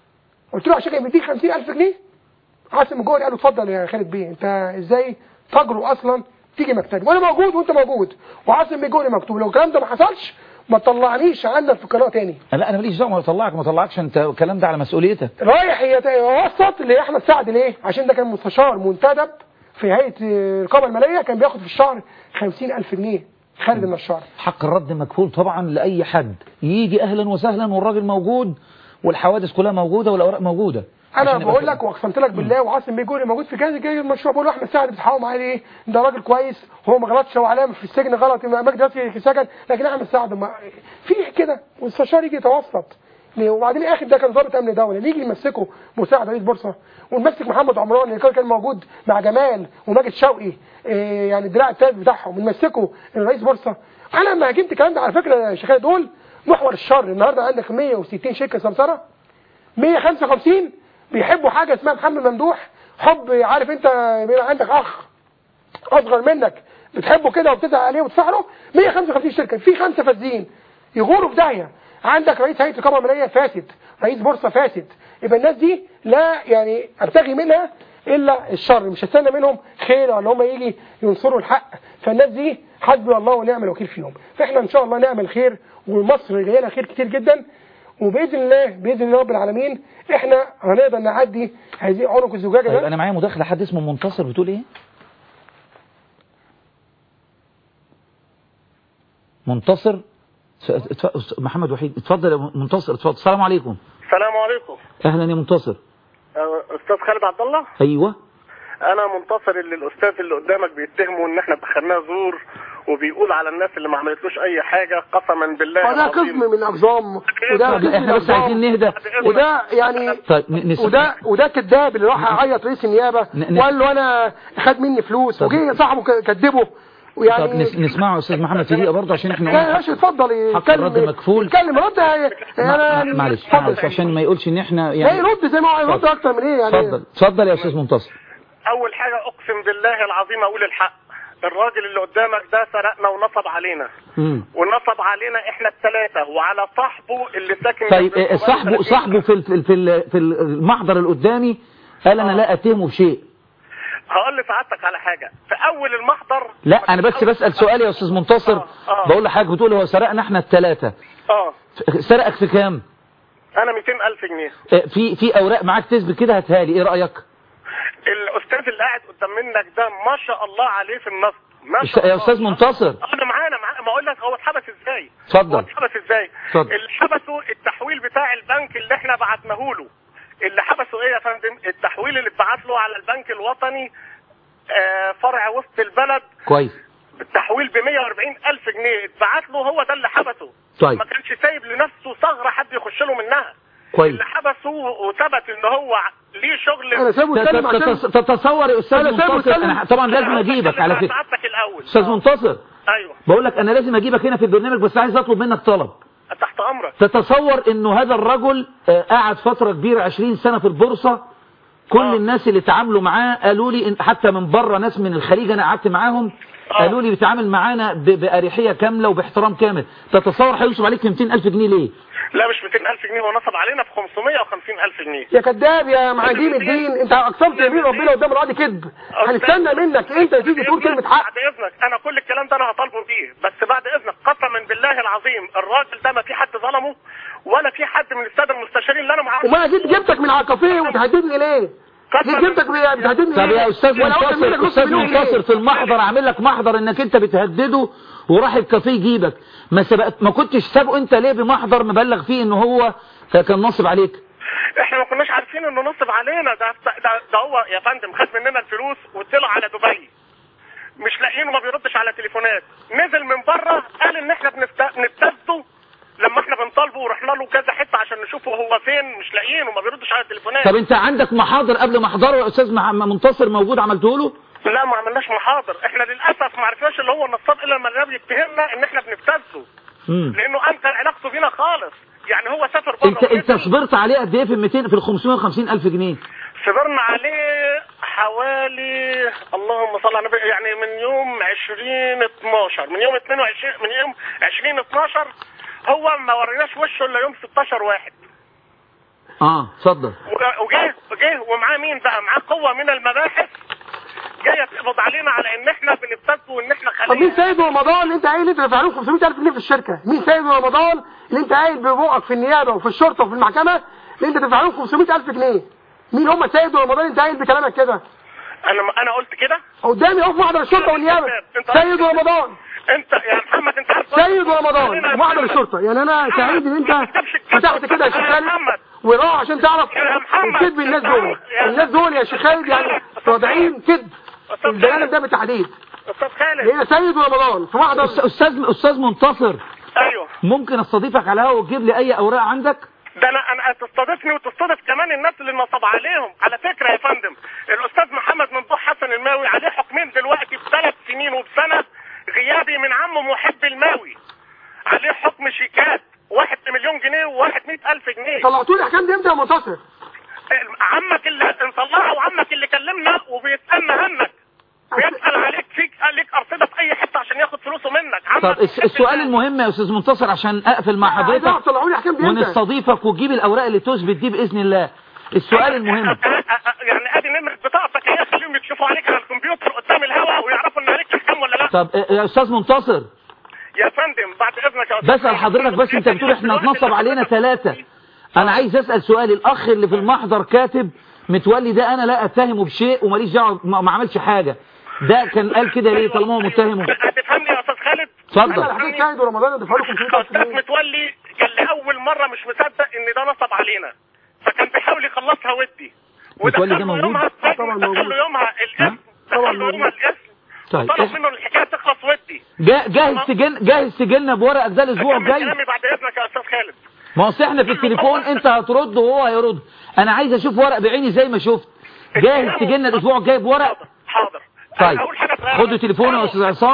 قلت له عشان كان بيديك 50000 جنيه عاصم الجوهري قال له اتفضل يا خالد بيه انت ازاي تجرؤ اصلا تيجي مكتبي وانا موجود وانت موجود وعاصم الجوهري مكتوب لو الكلام ده ما حصلش ما تطلعنيش عندك في القناه تاني لا انا ماليش دعوه ما اطلعك ما اطلعكش انت الكلام ده على مسؤوليتك رايح يت- يوسط لاحمد سعد ليه عشان ده كان مستشار منتدب في هيئه آه، الرقابه الماليه كان بياخد في الشهر 50000 جنيه خالد النشار حق الرد مكفول طبعا لاي حد يجي اهلا وسهلا والراجل موجود والحوادث كلها موجوده والاوراق موجوده انا عشان يبقى بقول كده. لك واقسمت لك بالله وعاصم بيه جوري موجود في كذا جاي المشروع بقول له احمد سعد بتحاول معاه ليه ده راجل كويس هو ما غلطش هو علامه في السجن غلط مجدي ياسر في السجن لكن احمد سعد ما في كده والمستشار يجي يتوسط ليه؟ وبعدين الاخر ده كان ضابط امن دوله اللي يجي يمسكه مساعد رئيس بورصه ونمسك محمد عمران اللي كان كان موجود مع جمال وماجد شوقي إيه يعني الدراع الثالث بتاعهم ونمسكه رئيس بورصه انا لما هاجمت الكلام ده على فكره يا شيخ دول محور الشر النهارده عندك 160 شركه سمسره 155 بيحبوا حاجة اسمها محمد ممدوح حب عارف انت بيبقى عندك اخ اصغر منك بتحبه كده وبتزعل عليه وتدفع له 155 شركة في خمسة فاسدين يغوروا في داهية عندك رئيس هيئة الرقابة المالية فاسد رئيس بورصة فاسد يبقى الناس دي لا يعني ابتغي منها الا الشر مش هستنى منهم خير ولا هم يجي ينصروا الحق فالناس دي حسبي الله ونعم الوكيل فيهم فاحنا ان شاء الله نعمل خير ومصر جايه لها خير كتير جدا وباذن الله باذن الله رب العالمين احنا هنقدر نعدي هذه عنق الزجاجه طيب ده انا معايا مداخله حد اسمه منتصر بتقول ايه منتصر س- اتف- محمد وحيد اتفضل يا منتصر اتفضل السلام عليكم السلام عليكم اهلا يا منتصر أه، استاذ خالد عبد الله ايوه انا منتصر اللي الاستاذ اللي قدامك بيتهمه ان احنا دخلناه زور وبيقول على الناس اللي ما عملتلوش اي حاجه قسما بالله وده العظيم. قسم من الاقزام وده طب قسم لا، من احنا بس الأقزام. عايزين نهدى وده يعني طيب ن- نسمع وده وده كذاب اللي راح يعيط رئيس النيابه ن- ن- وقال له انا خد مني فلوس طب- وجه صاحبه ك- كدبه ويعني طب نس- نسمعه يا استاذ محمد في دقيقه برضه عشان احنا لا يا باشا اتفضل حق الرد يتكلم مكفول. يتكلم رد هي- ما- انا ما- معلش اتفضل. معلش عشان ما يقولش ان احنا لا يعني يرد زي ما هو يرد اكتر من ايه يعني اتفضل اتفضل يا استاذ منتصر اول حاجه اقسم بالله العظيم اقول الحق الراجل اللي قدامك ده سرقنا ونصب علينا مم. ونصب علينا احنا الثلاثه وعلى صاحبه اللي ساكن طيب جنبنا آه، صاحبه 38. صاحبه في ال- في ال- في ال- في المحضر اللي قدامي قال انا لا اتهمه بشيء هقول لسعادتك على حاجه في اول المحضر لا انا بس بسال سؤال يا استاذ منتصر آه. بقول لحضرتك بتقول هو سرقنا احنا الثلاثه اه سرقك في كام انا 200000 جنيه آه، في في اوراق معاك تثبت كده هاتها لي ايه رايك الاستاذ اللي قاعد قدام منك ده ما شاء الله عليه في النصب ما است- شاء يا الله استاذ منتصر انا معانا معانا ما اقول لك هو اتحبس ازاي اتفضل. هو اتحبس ازاي اتفضل. اللي حبسوا التحويل بتاع البنك اللي احنا بعتناه له اللي حبسوا ايه يا فندم التحويل اللي اتبعت له على البنك الوطني آه، فرع وسط البلد كويس بالتحويل ب 140 الف جنيه اتبعت له هو ده اللي حبسه طيب. ما كانش سايب لنفسه ثغره حد يخش له منها كويس اللي حبسه وثبت ان هو ليه شغل انا سايبه يتكلم عشان تتص- تتصور يا استاذ أنا سايبه منتصر يتكلم. انا طبعا لازم اجيبك على فكره سعادتك الاول استاذ آه. منتصر ايوه بقول لك انا لازم اجيبك هنا في البرنامج بس عايز اطلب منك طلب تحت امرك تتصور انه هذا الرجل آه، قعد فترة كبيرة 20 سنة في البورصة كل آه. الناس اللي تعاملوا معاه قالوا لي إن حتى من بره ناس من الخليج انا قعدت معاهم آه. قالوا لي بيتعامل معانا ب- بأريحية كاملة وباحترام كامل تتصور هينصب عليك 200 ألف جنيه ليه لا مش 200000 جنيه هو نصب علينا في 550000 جنيه يا كذاب يا معجين الدين انت اقسمت يمين ربنا قدام القاضي كذب هنستنى منك انت تيجي تقول كلمه حق بعد اذنك انا كل الكلام ده انا هطالبه بيه بس بعد اذنك قسما بالله العظيم الراجل ده ما في حد ظلمه ولا في حد من الساده المستشارين اللي انا معاهم وما جيت جبتك من على الكافيه وتهددني ليه؟ جيت جبتك بتهددني طب ليه؟ يا استاذ وأنا قلت منك منتصر نص استاذ مليون جنيه. منتصر في المحضر عامل لك محضر انك انت بتهدده وراح الكافيه يجيبك ما سبقت ما كنتش سابقه انت ليه بمحضر مبلغ فيه ان هو كان نصب عليك احنا ما كناش عارفين انه نصب علينا ده ده, ده هو يا فندم خد مننا الفلوس وطلع على دبي مش لاقيينه ما بيردش على تليفونات نزل من بره قال ان احنا بنست- بنبتزه لما احنا بنطالبه ورحنا له كذا حته عشان نشوفه هو فين مش لاقيينه ما بيردش على التليفونات طب انت عندك محاضر قبل محضره يا استاذ مع- منتصر موجود عملته له لا ما عملناش محاضر احنا للاسف ما عرفناش اللي هو النصاب الا لما الراب يتهمنا ان احنا بنبتزه مم. لانه انكر علاقته بينا خالص يعني هو سافر بره انت انت ونزل. صبرت عليه قد ايه في ال 200 في ال 550 الف جنيه صبرنا عليه حوالي اللهم صل على النبي يعني من يوم 20 12 من يوم 22 من يوم 20 12 هو ما وريناش وشه الا يوم 16 واحد اه اتفضل وجا- وجه جه ومعاه مين بقى معاه قوه من المباحث جايه تقبض علينا على ان احنا بنبتزه وان احنا طب مين خلينا سيد رمضان اللي انت قايل انت دافع له 500000 جنيه في الشركه مين سيد رمضان اللي انت قايل ببوقك في النيابه وفي الشرطه وفي المحكمه اللي انت دافع له 500000 جنيه مين هم سيد رمضان اللي انت قايل بكلامك كده انا انا قلت كده قدامي اهو في محضر الشرطه والنيابه سيد رمضان انت يا محمد انت عارف سيد رمضان في محضر الشرطه يعني انا سعيد ان انت فتحت كده يا شيخ خالد وراح عشان تعرف الكذب الناس دول الناس دول يا شيخ خالد يعني واضعين كذب البيان ده بالتحديد استاذ خالد هي سيد رمضان في محضر أس- استاذ استاذ منتصر ايوه ممكن استضيفك على الهواء وتجيب لي اي اوراق عندك ده انا انا تستضيفني وتستضيف كمان الناس اللي نصب عليهم على فكره يا فندم الاستاذ محمد ممدوح حسن الماوي عليه حكمين دلوقتي بثلاث سنين وبسنه غيابي من عمه محب الماوي عليه حكم شيكات واحد بمليون جنيه وواحد مئة ألف جنيه طلعتوا لي احكام دي امتى يا منتصر عمك اللي نطلعه وعمك اللي كلمنا وبيسألنا عنك بيسأل عليك فيك قال لك أرصدة في أي حتة عشان ياخد فلوسه منك عمك طب الس- محب السؤال الماوي. المهم يا استاذ منتصر عشان اقفل مع عايز اعرف حضرتك طلعوا لي احكام دي امتى ونستضيفك وتجيب الاوراق اللي تثبت دي باذن الله السؤال المهم يعني ادي نمرة بطاقتك هي خليهم يكشفوا عليك على الكمبيوتر قدام الهوا ويعرفوا ان عليك احكام ولا لا طب آه، يا استاذ منتصر يا فندم بعد اذنك يا أستاذ بسأل حضرتك بس انت بتقول احنا اتنصب علينا ثلاثة انا عايز اسأل سؤال الاخ اللي في المحضر كاتب متولي ده انا لا اتهمه بشيء وماليش دعوه ما ما عملش حاجة ده كان قال كده ليه طالما هو متهمه هتفهمني يا استاذ خالد اتفضل انا حكيت سيد ورمضان اللي دفع له 500000 استاذ جنيه متولي كان لاول مره مش مصدق ان ده نصب علينا فكان بيحاول يخلصها ودي متولي ده ودخل له موجود؟ يومها طبعا دخل موجود. له يومها الاسم طبعا دخل له يومها موجود. الاسم طيب طلب إح- منه الحكايه تخلص ودي جا- جاهز تجن جاهز تجيلنا بورقك ده الاسبوع أكمل الجاي كلامي بعد اذنك يا استاذ خالد ما هو أصل احنا في التليفون انت هترد وهو هيرد انا عايز اشوف ورق بعيني زي ما شفت جاهز تجيلنا الاسبوع الجاي بورق حاضر طيب أول حاجة في- خدوا تليفونه يا استاذ عصام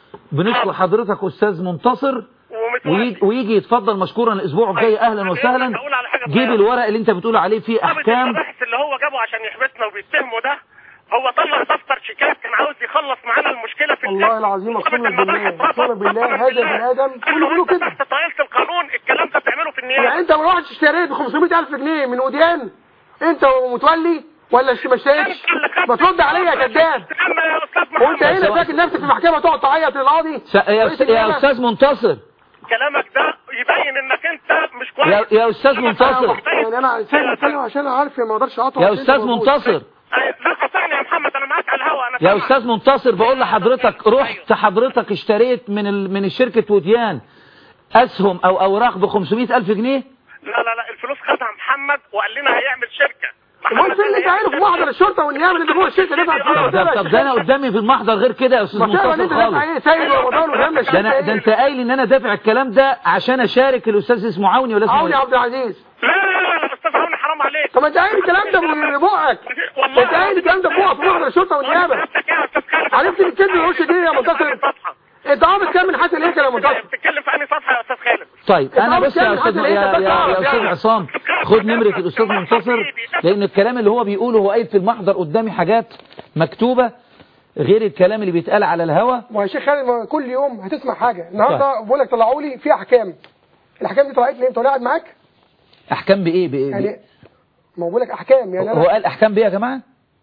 بنشكر حضرتك استاذ منتصر ومتولي. ويجي, ويجي يتفضل مشكورا الاسبوع الجاي اهلا وسهلا هقول على حاجة جيب صغيرة. الورق اللي انت بتقول عليه فيه ضابط احكام المباحث اللي هو جابه عشان يحبسنا وبيتهمه ده هو طلع دفتر شيكات كان عاوز يخلص معانا المشكله في والله السجن. العظيم ضابط اقسم بالله المباحث اقسم رفض. بالله قسما هذا البني ادم قال كله له بيقولوا انت كده تحت طايله القانون الكلام ده بتعمله في النيابه يعني انت ما رحتش اشتريت ب 500000 جنيه من وديان انت ومتولي ولا ش- ما اشتريتش ما ترد عليا يا كذاب اما يا استاذ وانت محمد هنا فاكر نفسك في محكمه تقعد تعيط للقاضي س- يا, رئيس أست- يا النيابة. استاذ منتصر كلامك ده يبين انك انت مش كويس يا, يا استاذ منتصر يعني انا سايب اتكلم عشان عارف ما اقدرش اقطع يا عشان استاذ انت موجود. منتصر لا قطعني يا محمد انا معاك على الهوا انا يا سامعك. استاذ منتصر بقول لحضرتك رحت حضرتك اشتريت من ال... من الشركه وديان اسهم او اوراق ب 500 الف جنيه لا لا لا الفلوس خدها محمد وقال لنا هيعمل شركه امال فين اللي انت عارف في محضر الشرطه والنيابه اللي انت جوه الشركه دافع فيها طب, طب ده انا قدامي في المحضر غير كده يا استاذ ما تعرف ان منتصر انت دافع خالص ايه سيد رمضان وجنب ده انا ده انت قايل ان انا دافع الكلام ده عشان اشارك الاستاذ اسمه عوني ولا اسمه عوني إيه؟ عبد العزيز لا لا لا لا استاذ عوني حرام عليك طب ما انت قايل الكلام ده من بقك والله انت قايل الكلام ده في بقك في محضر الشرطه والنيابه عرفت الكذب الوش دي يا منتصر انت عامل كام من حسن هيكل يا منتصر بتتكلم في انهي صفحه يا استاذ خالد طيب انت انا عاوز بص يا تعمل استاذ حد يا, ليه؟ يا, انت يا استاذ بتعرف عصام خد نمره الاستاذ منتصر لان الكلام اللي هو بيقوله هو قايل في المحضر قدامي حاجات مكتوبه غير الكلام اللي بيتقال على الهوا ما يا شيخ خالد ما كل يوم هتسمع حاجه النهارده بقول لك طلعوا لي في احكام الاحكام دي طلعت لي انت ولا قاعد معاك احكام بايه بايه, يعني بإيه؟ ما بقول لك احكام يعني هو انا قال احكام بايه يا جماعه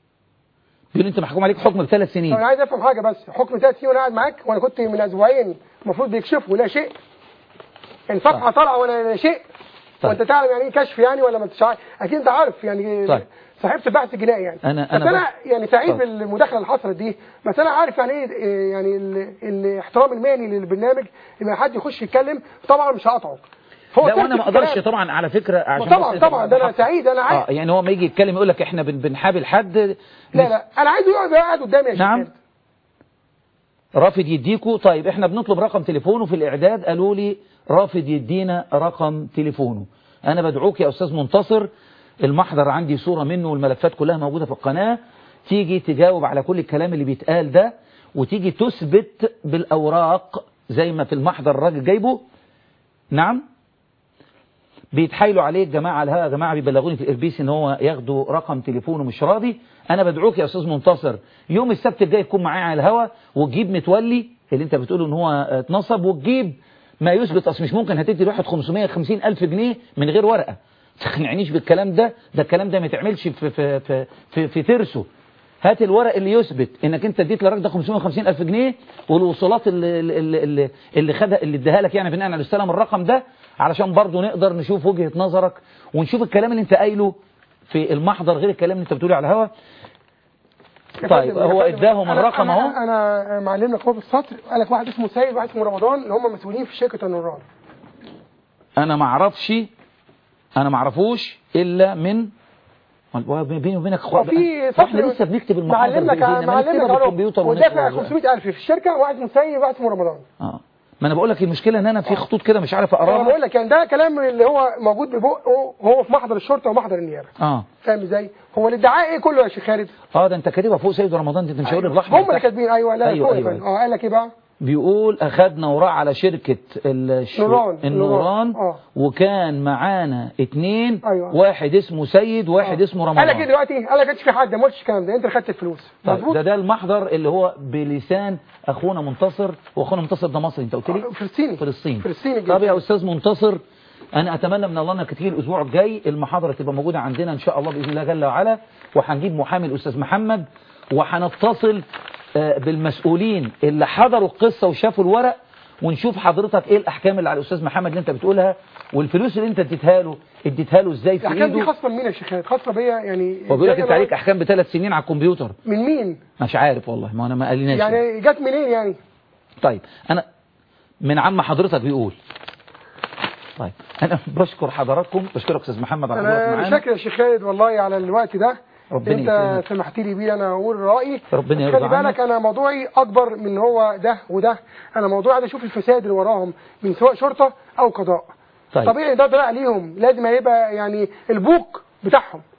بيقول انت محكوم عليك حكم بثلاث طب سنين انا عايز افهم حاجه بس حكم ثلاث سنين وانا قاعد معاك وانا كنت من اسبوعين المفروض بيكشفوا لا شيء الصفحه طالعه ولا لا شيء طيب. وانت تعلم يعني ايه كشف يعني ولا ما انتش عارف اكيد انت عارف يعني طيب. صاحبت البحث الجنائي يعني أنا- بس أنا انا بس- يعني سعيد طب. بالمداخله اللي حصلت دي بس انا عارف يعني ايه إيه يعني ال- الاحترام المهني للبرنامج ان حد يخش يتكلم طبعا مش هقطعه هو لا وانا ترتيب ما اقدرش الكلام. طبعا على فكره عشان طبعا بس طبعا ده انا حق- سعيد انا عايز اه يعني هو ما يجي يتكلم يقول لك احنا بن- بنحابي حد لا لا انا عايزه يقعد قاعد قدامي يا شيخ نعم. خالد. رافض يديكوا طيب احنا بنطلب رقم تليفونه في الاعداد قالوا لي رافض يدينا رقم تليفونه انا بدعوك يا استاذ منتصر المحضر عندي صورة منه والملفات كلها موجودة في القناة تيجي تجاوب على كل الكلام اللي بيتقال ده وتيجي تثبت بالاوراق زي ما في المحضر الراجل جايبه نعم بيتحايلوا عليه الجماعة على يا جماعة بيبلغوني في الإربيس ان هو ياخدوا رقم تليفونه مش راضي انا بدعوك يا استاذ منتصر يوم السبت الجاي تكون معايا على الهوا وتجيب متولي اللي انت بتقوله ان هو اتنصب وتجيب ما يثبت اصل مش ممكن هتدي الواحد 550 الف جنيه من غير ورقة تقنعنيش بالكلام ده ده الكلام ده ما يتعملش في في في في, في ترسه هات الورق اللي يثبت انك انت اديت للراجل ده 550 الف جنيه والوصولات اللي اللي اللي, اللي خدها اللي اداها لك يعني بناء على استلم الرقم ده علشان برضه نقدر نشوف وجهة نظرك ونشوف الكلام اللي انت قايله في المحضر غير الكلام اللي انت بتقوله على الهوا يا طيب فندم، يا هو فندم، اداهم أنا- الرقم أنا- اهو انا معلم لك هو في السطر قال لك واحد اسمه سيد وواحد اسمه رمضان اللي هم مسؤولين في شركه النوران انا ما اعرفش انا ما اعرفوش الا من هو بيني وبينك اخوات وفي بقى. واحنا لسه بنكتب المحاضر معلم لك بايدينا ما معلم نكتبها لك أهو. بالكمبيوتر ودافع ونكتب 500000 في الشركه واحد اسمه سيد وواحد اسمه رمضان اه ما انا بقول لك المشكله ان انا في خطوط كده مش عارف انا اقراها بقول لك يعني ده كلام اللي هو موجود ببقه هو في محضر الشرطه ومحضر النيابه اه فاهم ازاي هو الادعاء ايه كله يا شيخ خالد اه ده انت كاتبها فوق سيد رمضان دي انت مش هقول الاحمر هم اللي تحت. كاتبين ايوه لا أيوة، فوق يا أيوة، فندم. اه قال لك ايه بقى بيقول اخدنا وراء على شركة الش... نوران. النوران نوران. آه. وكان معانا اتنين أيوة. واحد اسمه سيد واحد اسمه قال لك ايه رمضان دلوقتي قال لك كانش في حد ما قلتش الكلام ده انت اللي خدت الفلوس طيب مظبوط ده ده المحضر اللي هو بلسان اخونا منتصر واخونا منتصر ده مصري انت قلت لي فلسطيني فلسطين فلسطيني طب جدا. يا استاذ منتصر انا اتمنى من الله انك تيجي الاسبوع الجاي المحاضره تبقى موجوده عندنا ان شاء الله باذن الله جل وعلا وهنجيب محامي الاستاذ محمد وهنتصل آه، بالمسؤولين اللي حضروا القصه وشافوا الورق ونشوف حضرتك ايه الاحكام اللي على الاستاذ محمد اللي انت بتقولها والفلوس اللي انت اديتها له اديتها له ازاي في الاحكام دي ايده خاصه بمين يا شيخ خالد خاصه بيا يعني هو بيقول لك إزاي انت أنا- عليك احكام بثلاث سنين على الكمبيوتر من مين مش عارف والله ما انا ما قاليناش يعني جت منين يعني طيب انا من عم حضرتك بيقول طيب انا بشكر حضراتكم بشكرك استاذ محمد على الوقت انا معانا شاكر يا شيخ خالد والله على الوقت ده ربنا انت يكرمك. سمحت لي بيه انا اقول رايي ربنا بس يرضى خلي بالك عنك. انا موضوعي اكبر من هو ده وده انا موضوعي عايز اشوف الفساد اللي وراهم من سواء شرطه او قضاء طيب. طبيعي ده طلع ليهم لازم هيبقى يعني البوك بتاعهم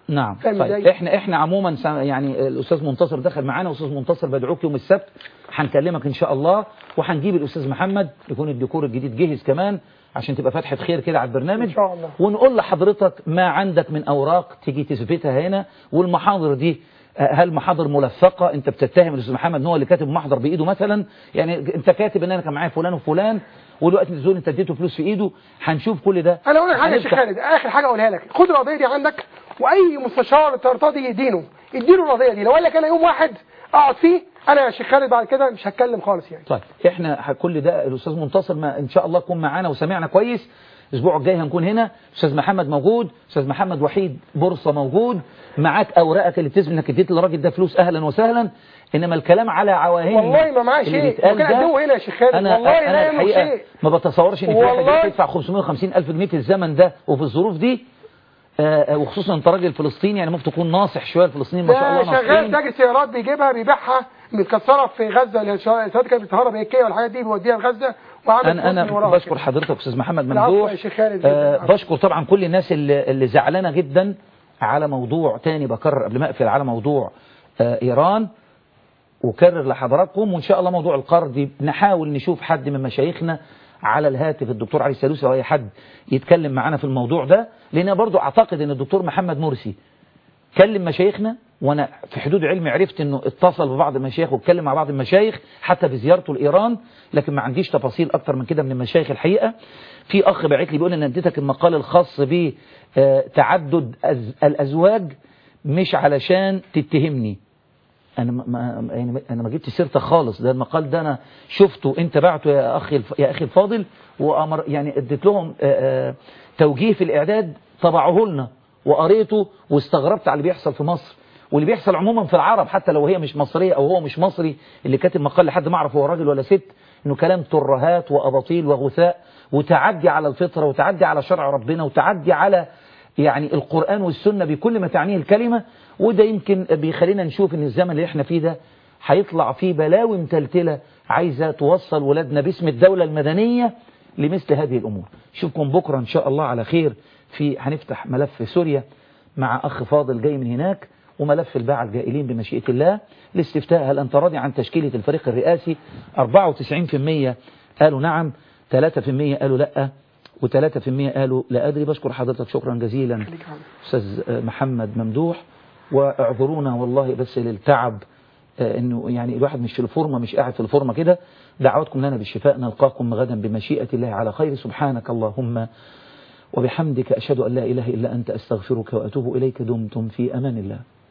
نعم فاهم طيب إزاي؟ احنا احنا عموما سا- يعني الاستاذ منتصر دخل معانا واستاذ منتصر بدعوك يوم السبت هنكلمك ان شاء الله وهنجيب الاستاذ محمد يكون الديكور الجديد جهز كمان عشان تبقى فتحه خير كده على البرنامج إن شاء الله. ونقول لحضرتك ما عندك من اوراق تيجي تثبتها هنا والمحاضر دي آه، هل محاضر ملفقه انت بتتهم الاستاذ محمد ان هو اللي كاتب محضر بايده مثلا يعني انت كاتب ان انا كان معايا فلان وفلان والوقت نزول انت اديته فلوس في ايده هنشوف كل ده انا اقول لك حاجه يا شيخ هنفتح- خالد اخر حاجه اقولها لك خد القضيه دي عندك واي مستشار ترتضي يدينه اديله القضيه دي لو قال لك انا يوم واحد اقعد فيه انا يا شيخ خالد بعد كده مش هتكلم خالص يعني طيب احنا ه- كل ده الاستاذ منتصر ما ان شاء الله يكون معانا وسمعنا كويس الاسبوع الجاي هنكون هنا استاذ محمد موجود استاذ محمد وحيد بورصه موجود معاك اوراقك اللي تثبت انك اديت للراجل ده فلوس اهلا وسهلا انما الكلام على عواهن والله ما معاه اللي شيء بيتقال وكان ده قدمه هنا يا شيخ خالد انا والله انا لا يملك الحقيقه شيء ما بتصورش ان في واحد والله- يروح يدفع 550 الف جنيه في الزمن ده وفي الظروف دي آه، آه، وخصوصا انت راجل فلسطيني يعني ممكن تكون ناصح شويه الفلسطينيين ما شاء ده الله شغال ناصحين تاجر سيارات بيجيبها بيبيعها متكسره في غزه اللي السيارات كانت بتتهرب هيكيه والحاجات دي بيوديها لغزه وعامل انا فلوس من انا وراها بشكر كده. حضرتك استاذ محمد العفو ممدوح يا شيخ خالد آه جداً. بشكر طبعا كل الناس اللي, اللي زعلانه جدا على موضوع تاني بكرر قبل ما اقفل على موضوع آه ايران وكرر لحضراتكم وان شاء الله موضوع القرض نحاول نشوف حد من مشايخنا على الهاتف الدكتور علي السلوسي او اي حد يتكلم معانا في الموضوع ده لان برضو اعتقد ان الدكتور محمد مرسي كلم مشايخنا وانا في حدود علمي عرفت انه اتصل ببعض المشايخ واتكلم مع بعض المشايخ حتى بزيارته لايران لكن ما عنديش تفاصيل اكتر من كده من المشايخ الحقيقه في اخ باعت لي بيقول ان اديتك المقال الخاص بتعدد الازواج مش علشان تتهمني انا ما ما- يعني انا ما جبت سيرتك خالص ده المقال ده انا شفته انت بعته يا اخي الف- يا اخي الفاضل وامر يعني اديت لهم آه، آه، توجيه في الاعداد طبعه لنا وقريته واستغربت على اللي بيحصل في مصر واللي بيحصل عموما في العرب حتى لو هي مش مصريه او هو مش مصري اللي كاتب مقال لحد ما اعرف هو راجل ولا ست انه كلام ترهات واباطيل وغثاء وتعدي على الفطره وتعدي على شرع ربنا وتعدي على يعني القرآن والسنة بكل ما تعنيه الكلمة وده يمكن بيخلينا نشوف ان الزمن اللي احنا فيه ده هيطلع فيه بلاوي متلتلة عايزة توصل ولادنا باسم الدولة المدنية لمثل هذه الأمور شوفكم بكرة إن شاء الله على خير في هنفتح ملف سوريا مع أخ فاضل جاي من هناك وملف الباعة الجائلين بمشيئة الله الاستفتاء هل أنت راضي عن تشكيلة الفريق الرئاسي 94% قالوا نعم 3% قالوا لأ و3% قالوا لا أدري بشكر حضرتك شكرا جزيلا أستاذ محمد ممدوح واعذرونا والله بس للتعب آه، انه يعني الواحد مش في الفورمه مش قاعد في الفورمه كده دعواتكم لنا بالشفاء نلقاكم غدا بمشيئه الله على خير سبحانك اللهم وبحمدك اشهد ان لا اله الا انت استغفرك واتوب اليك دمتم في امان الله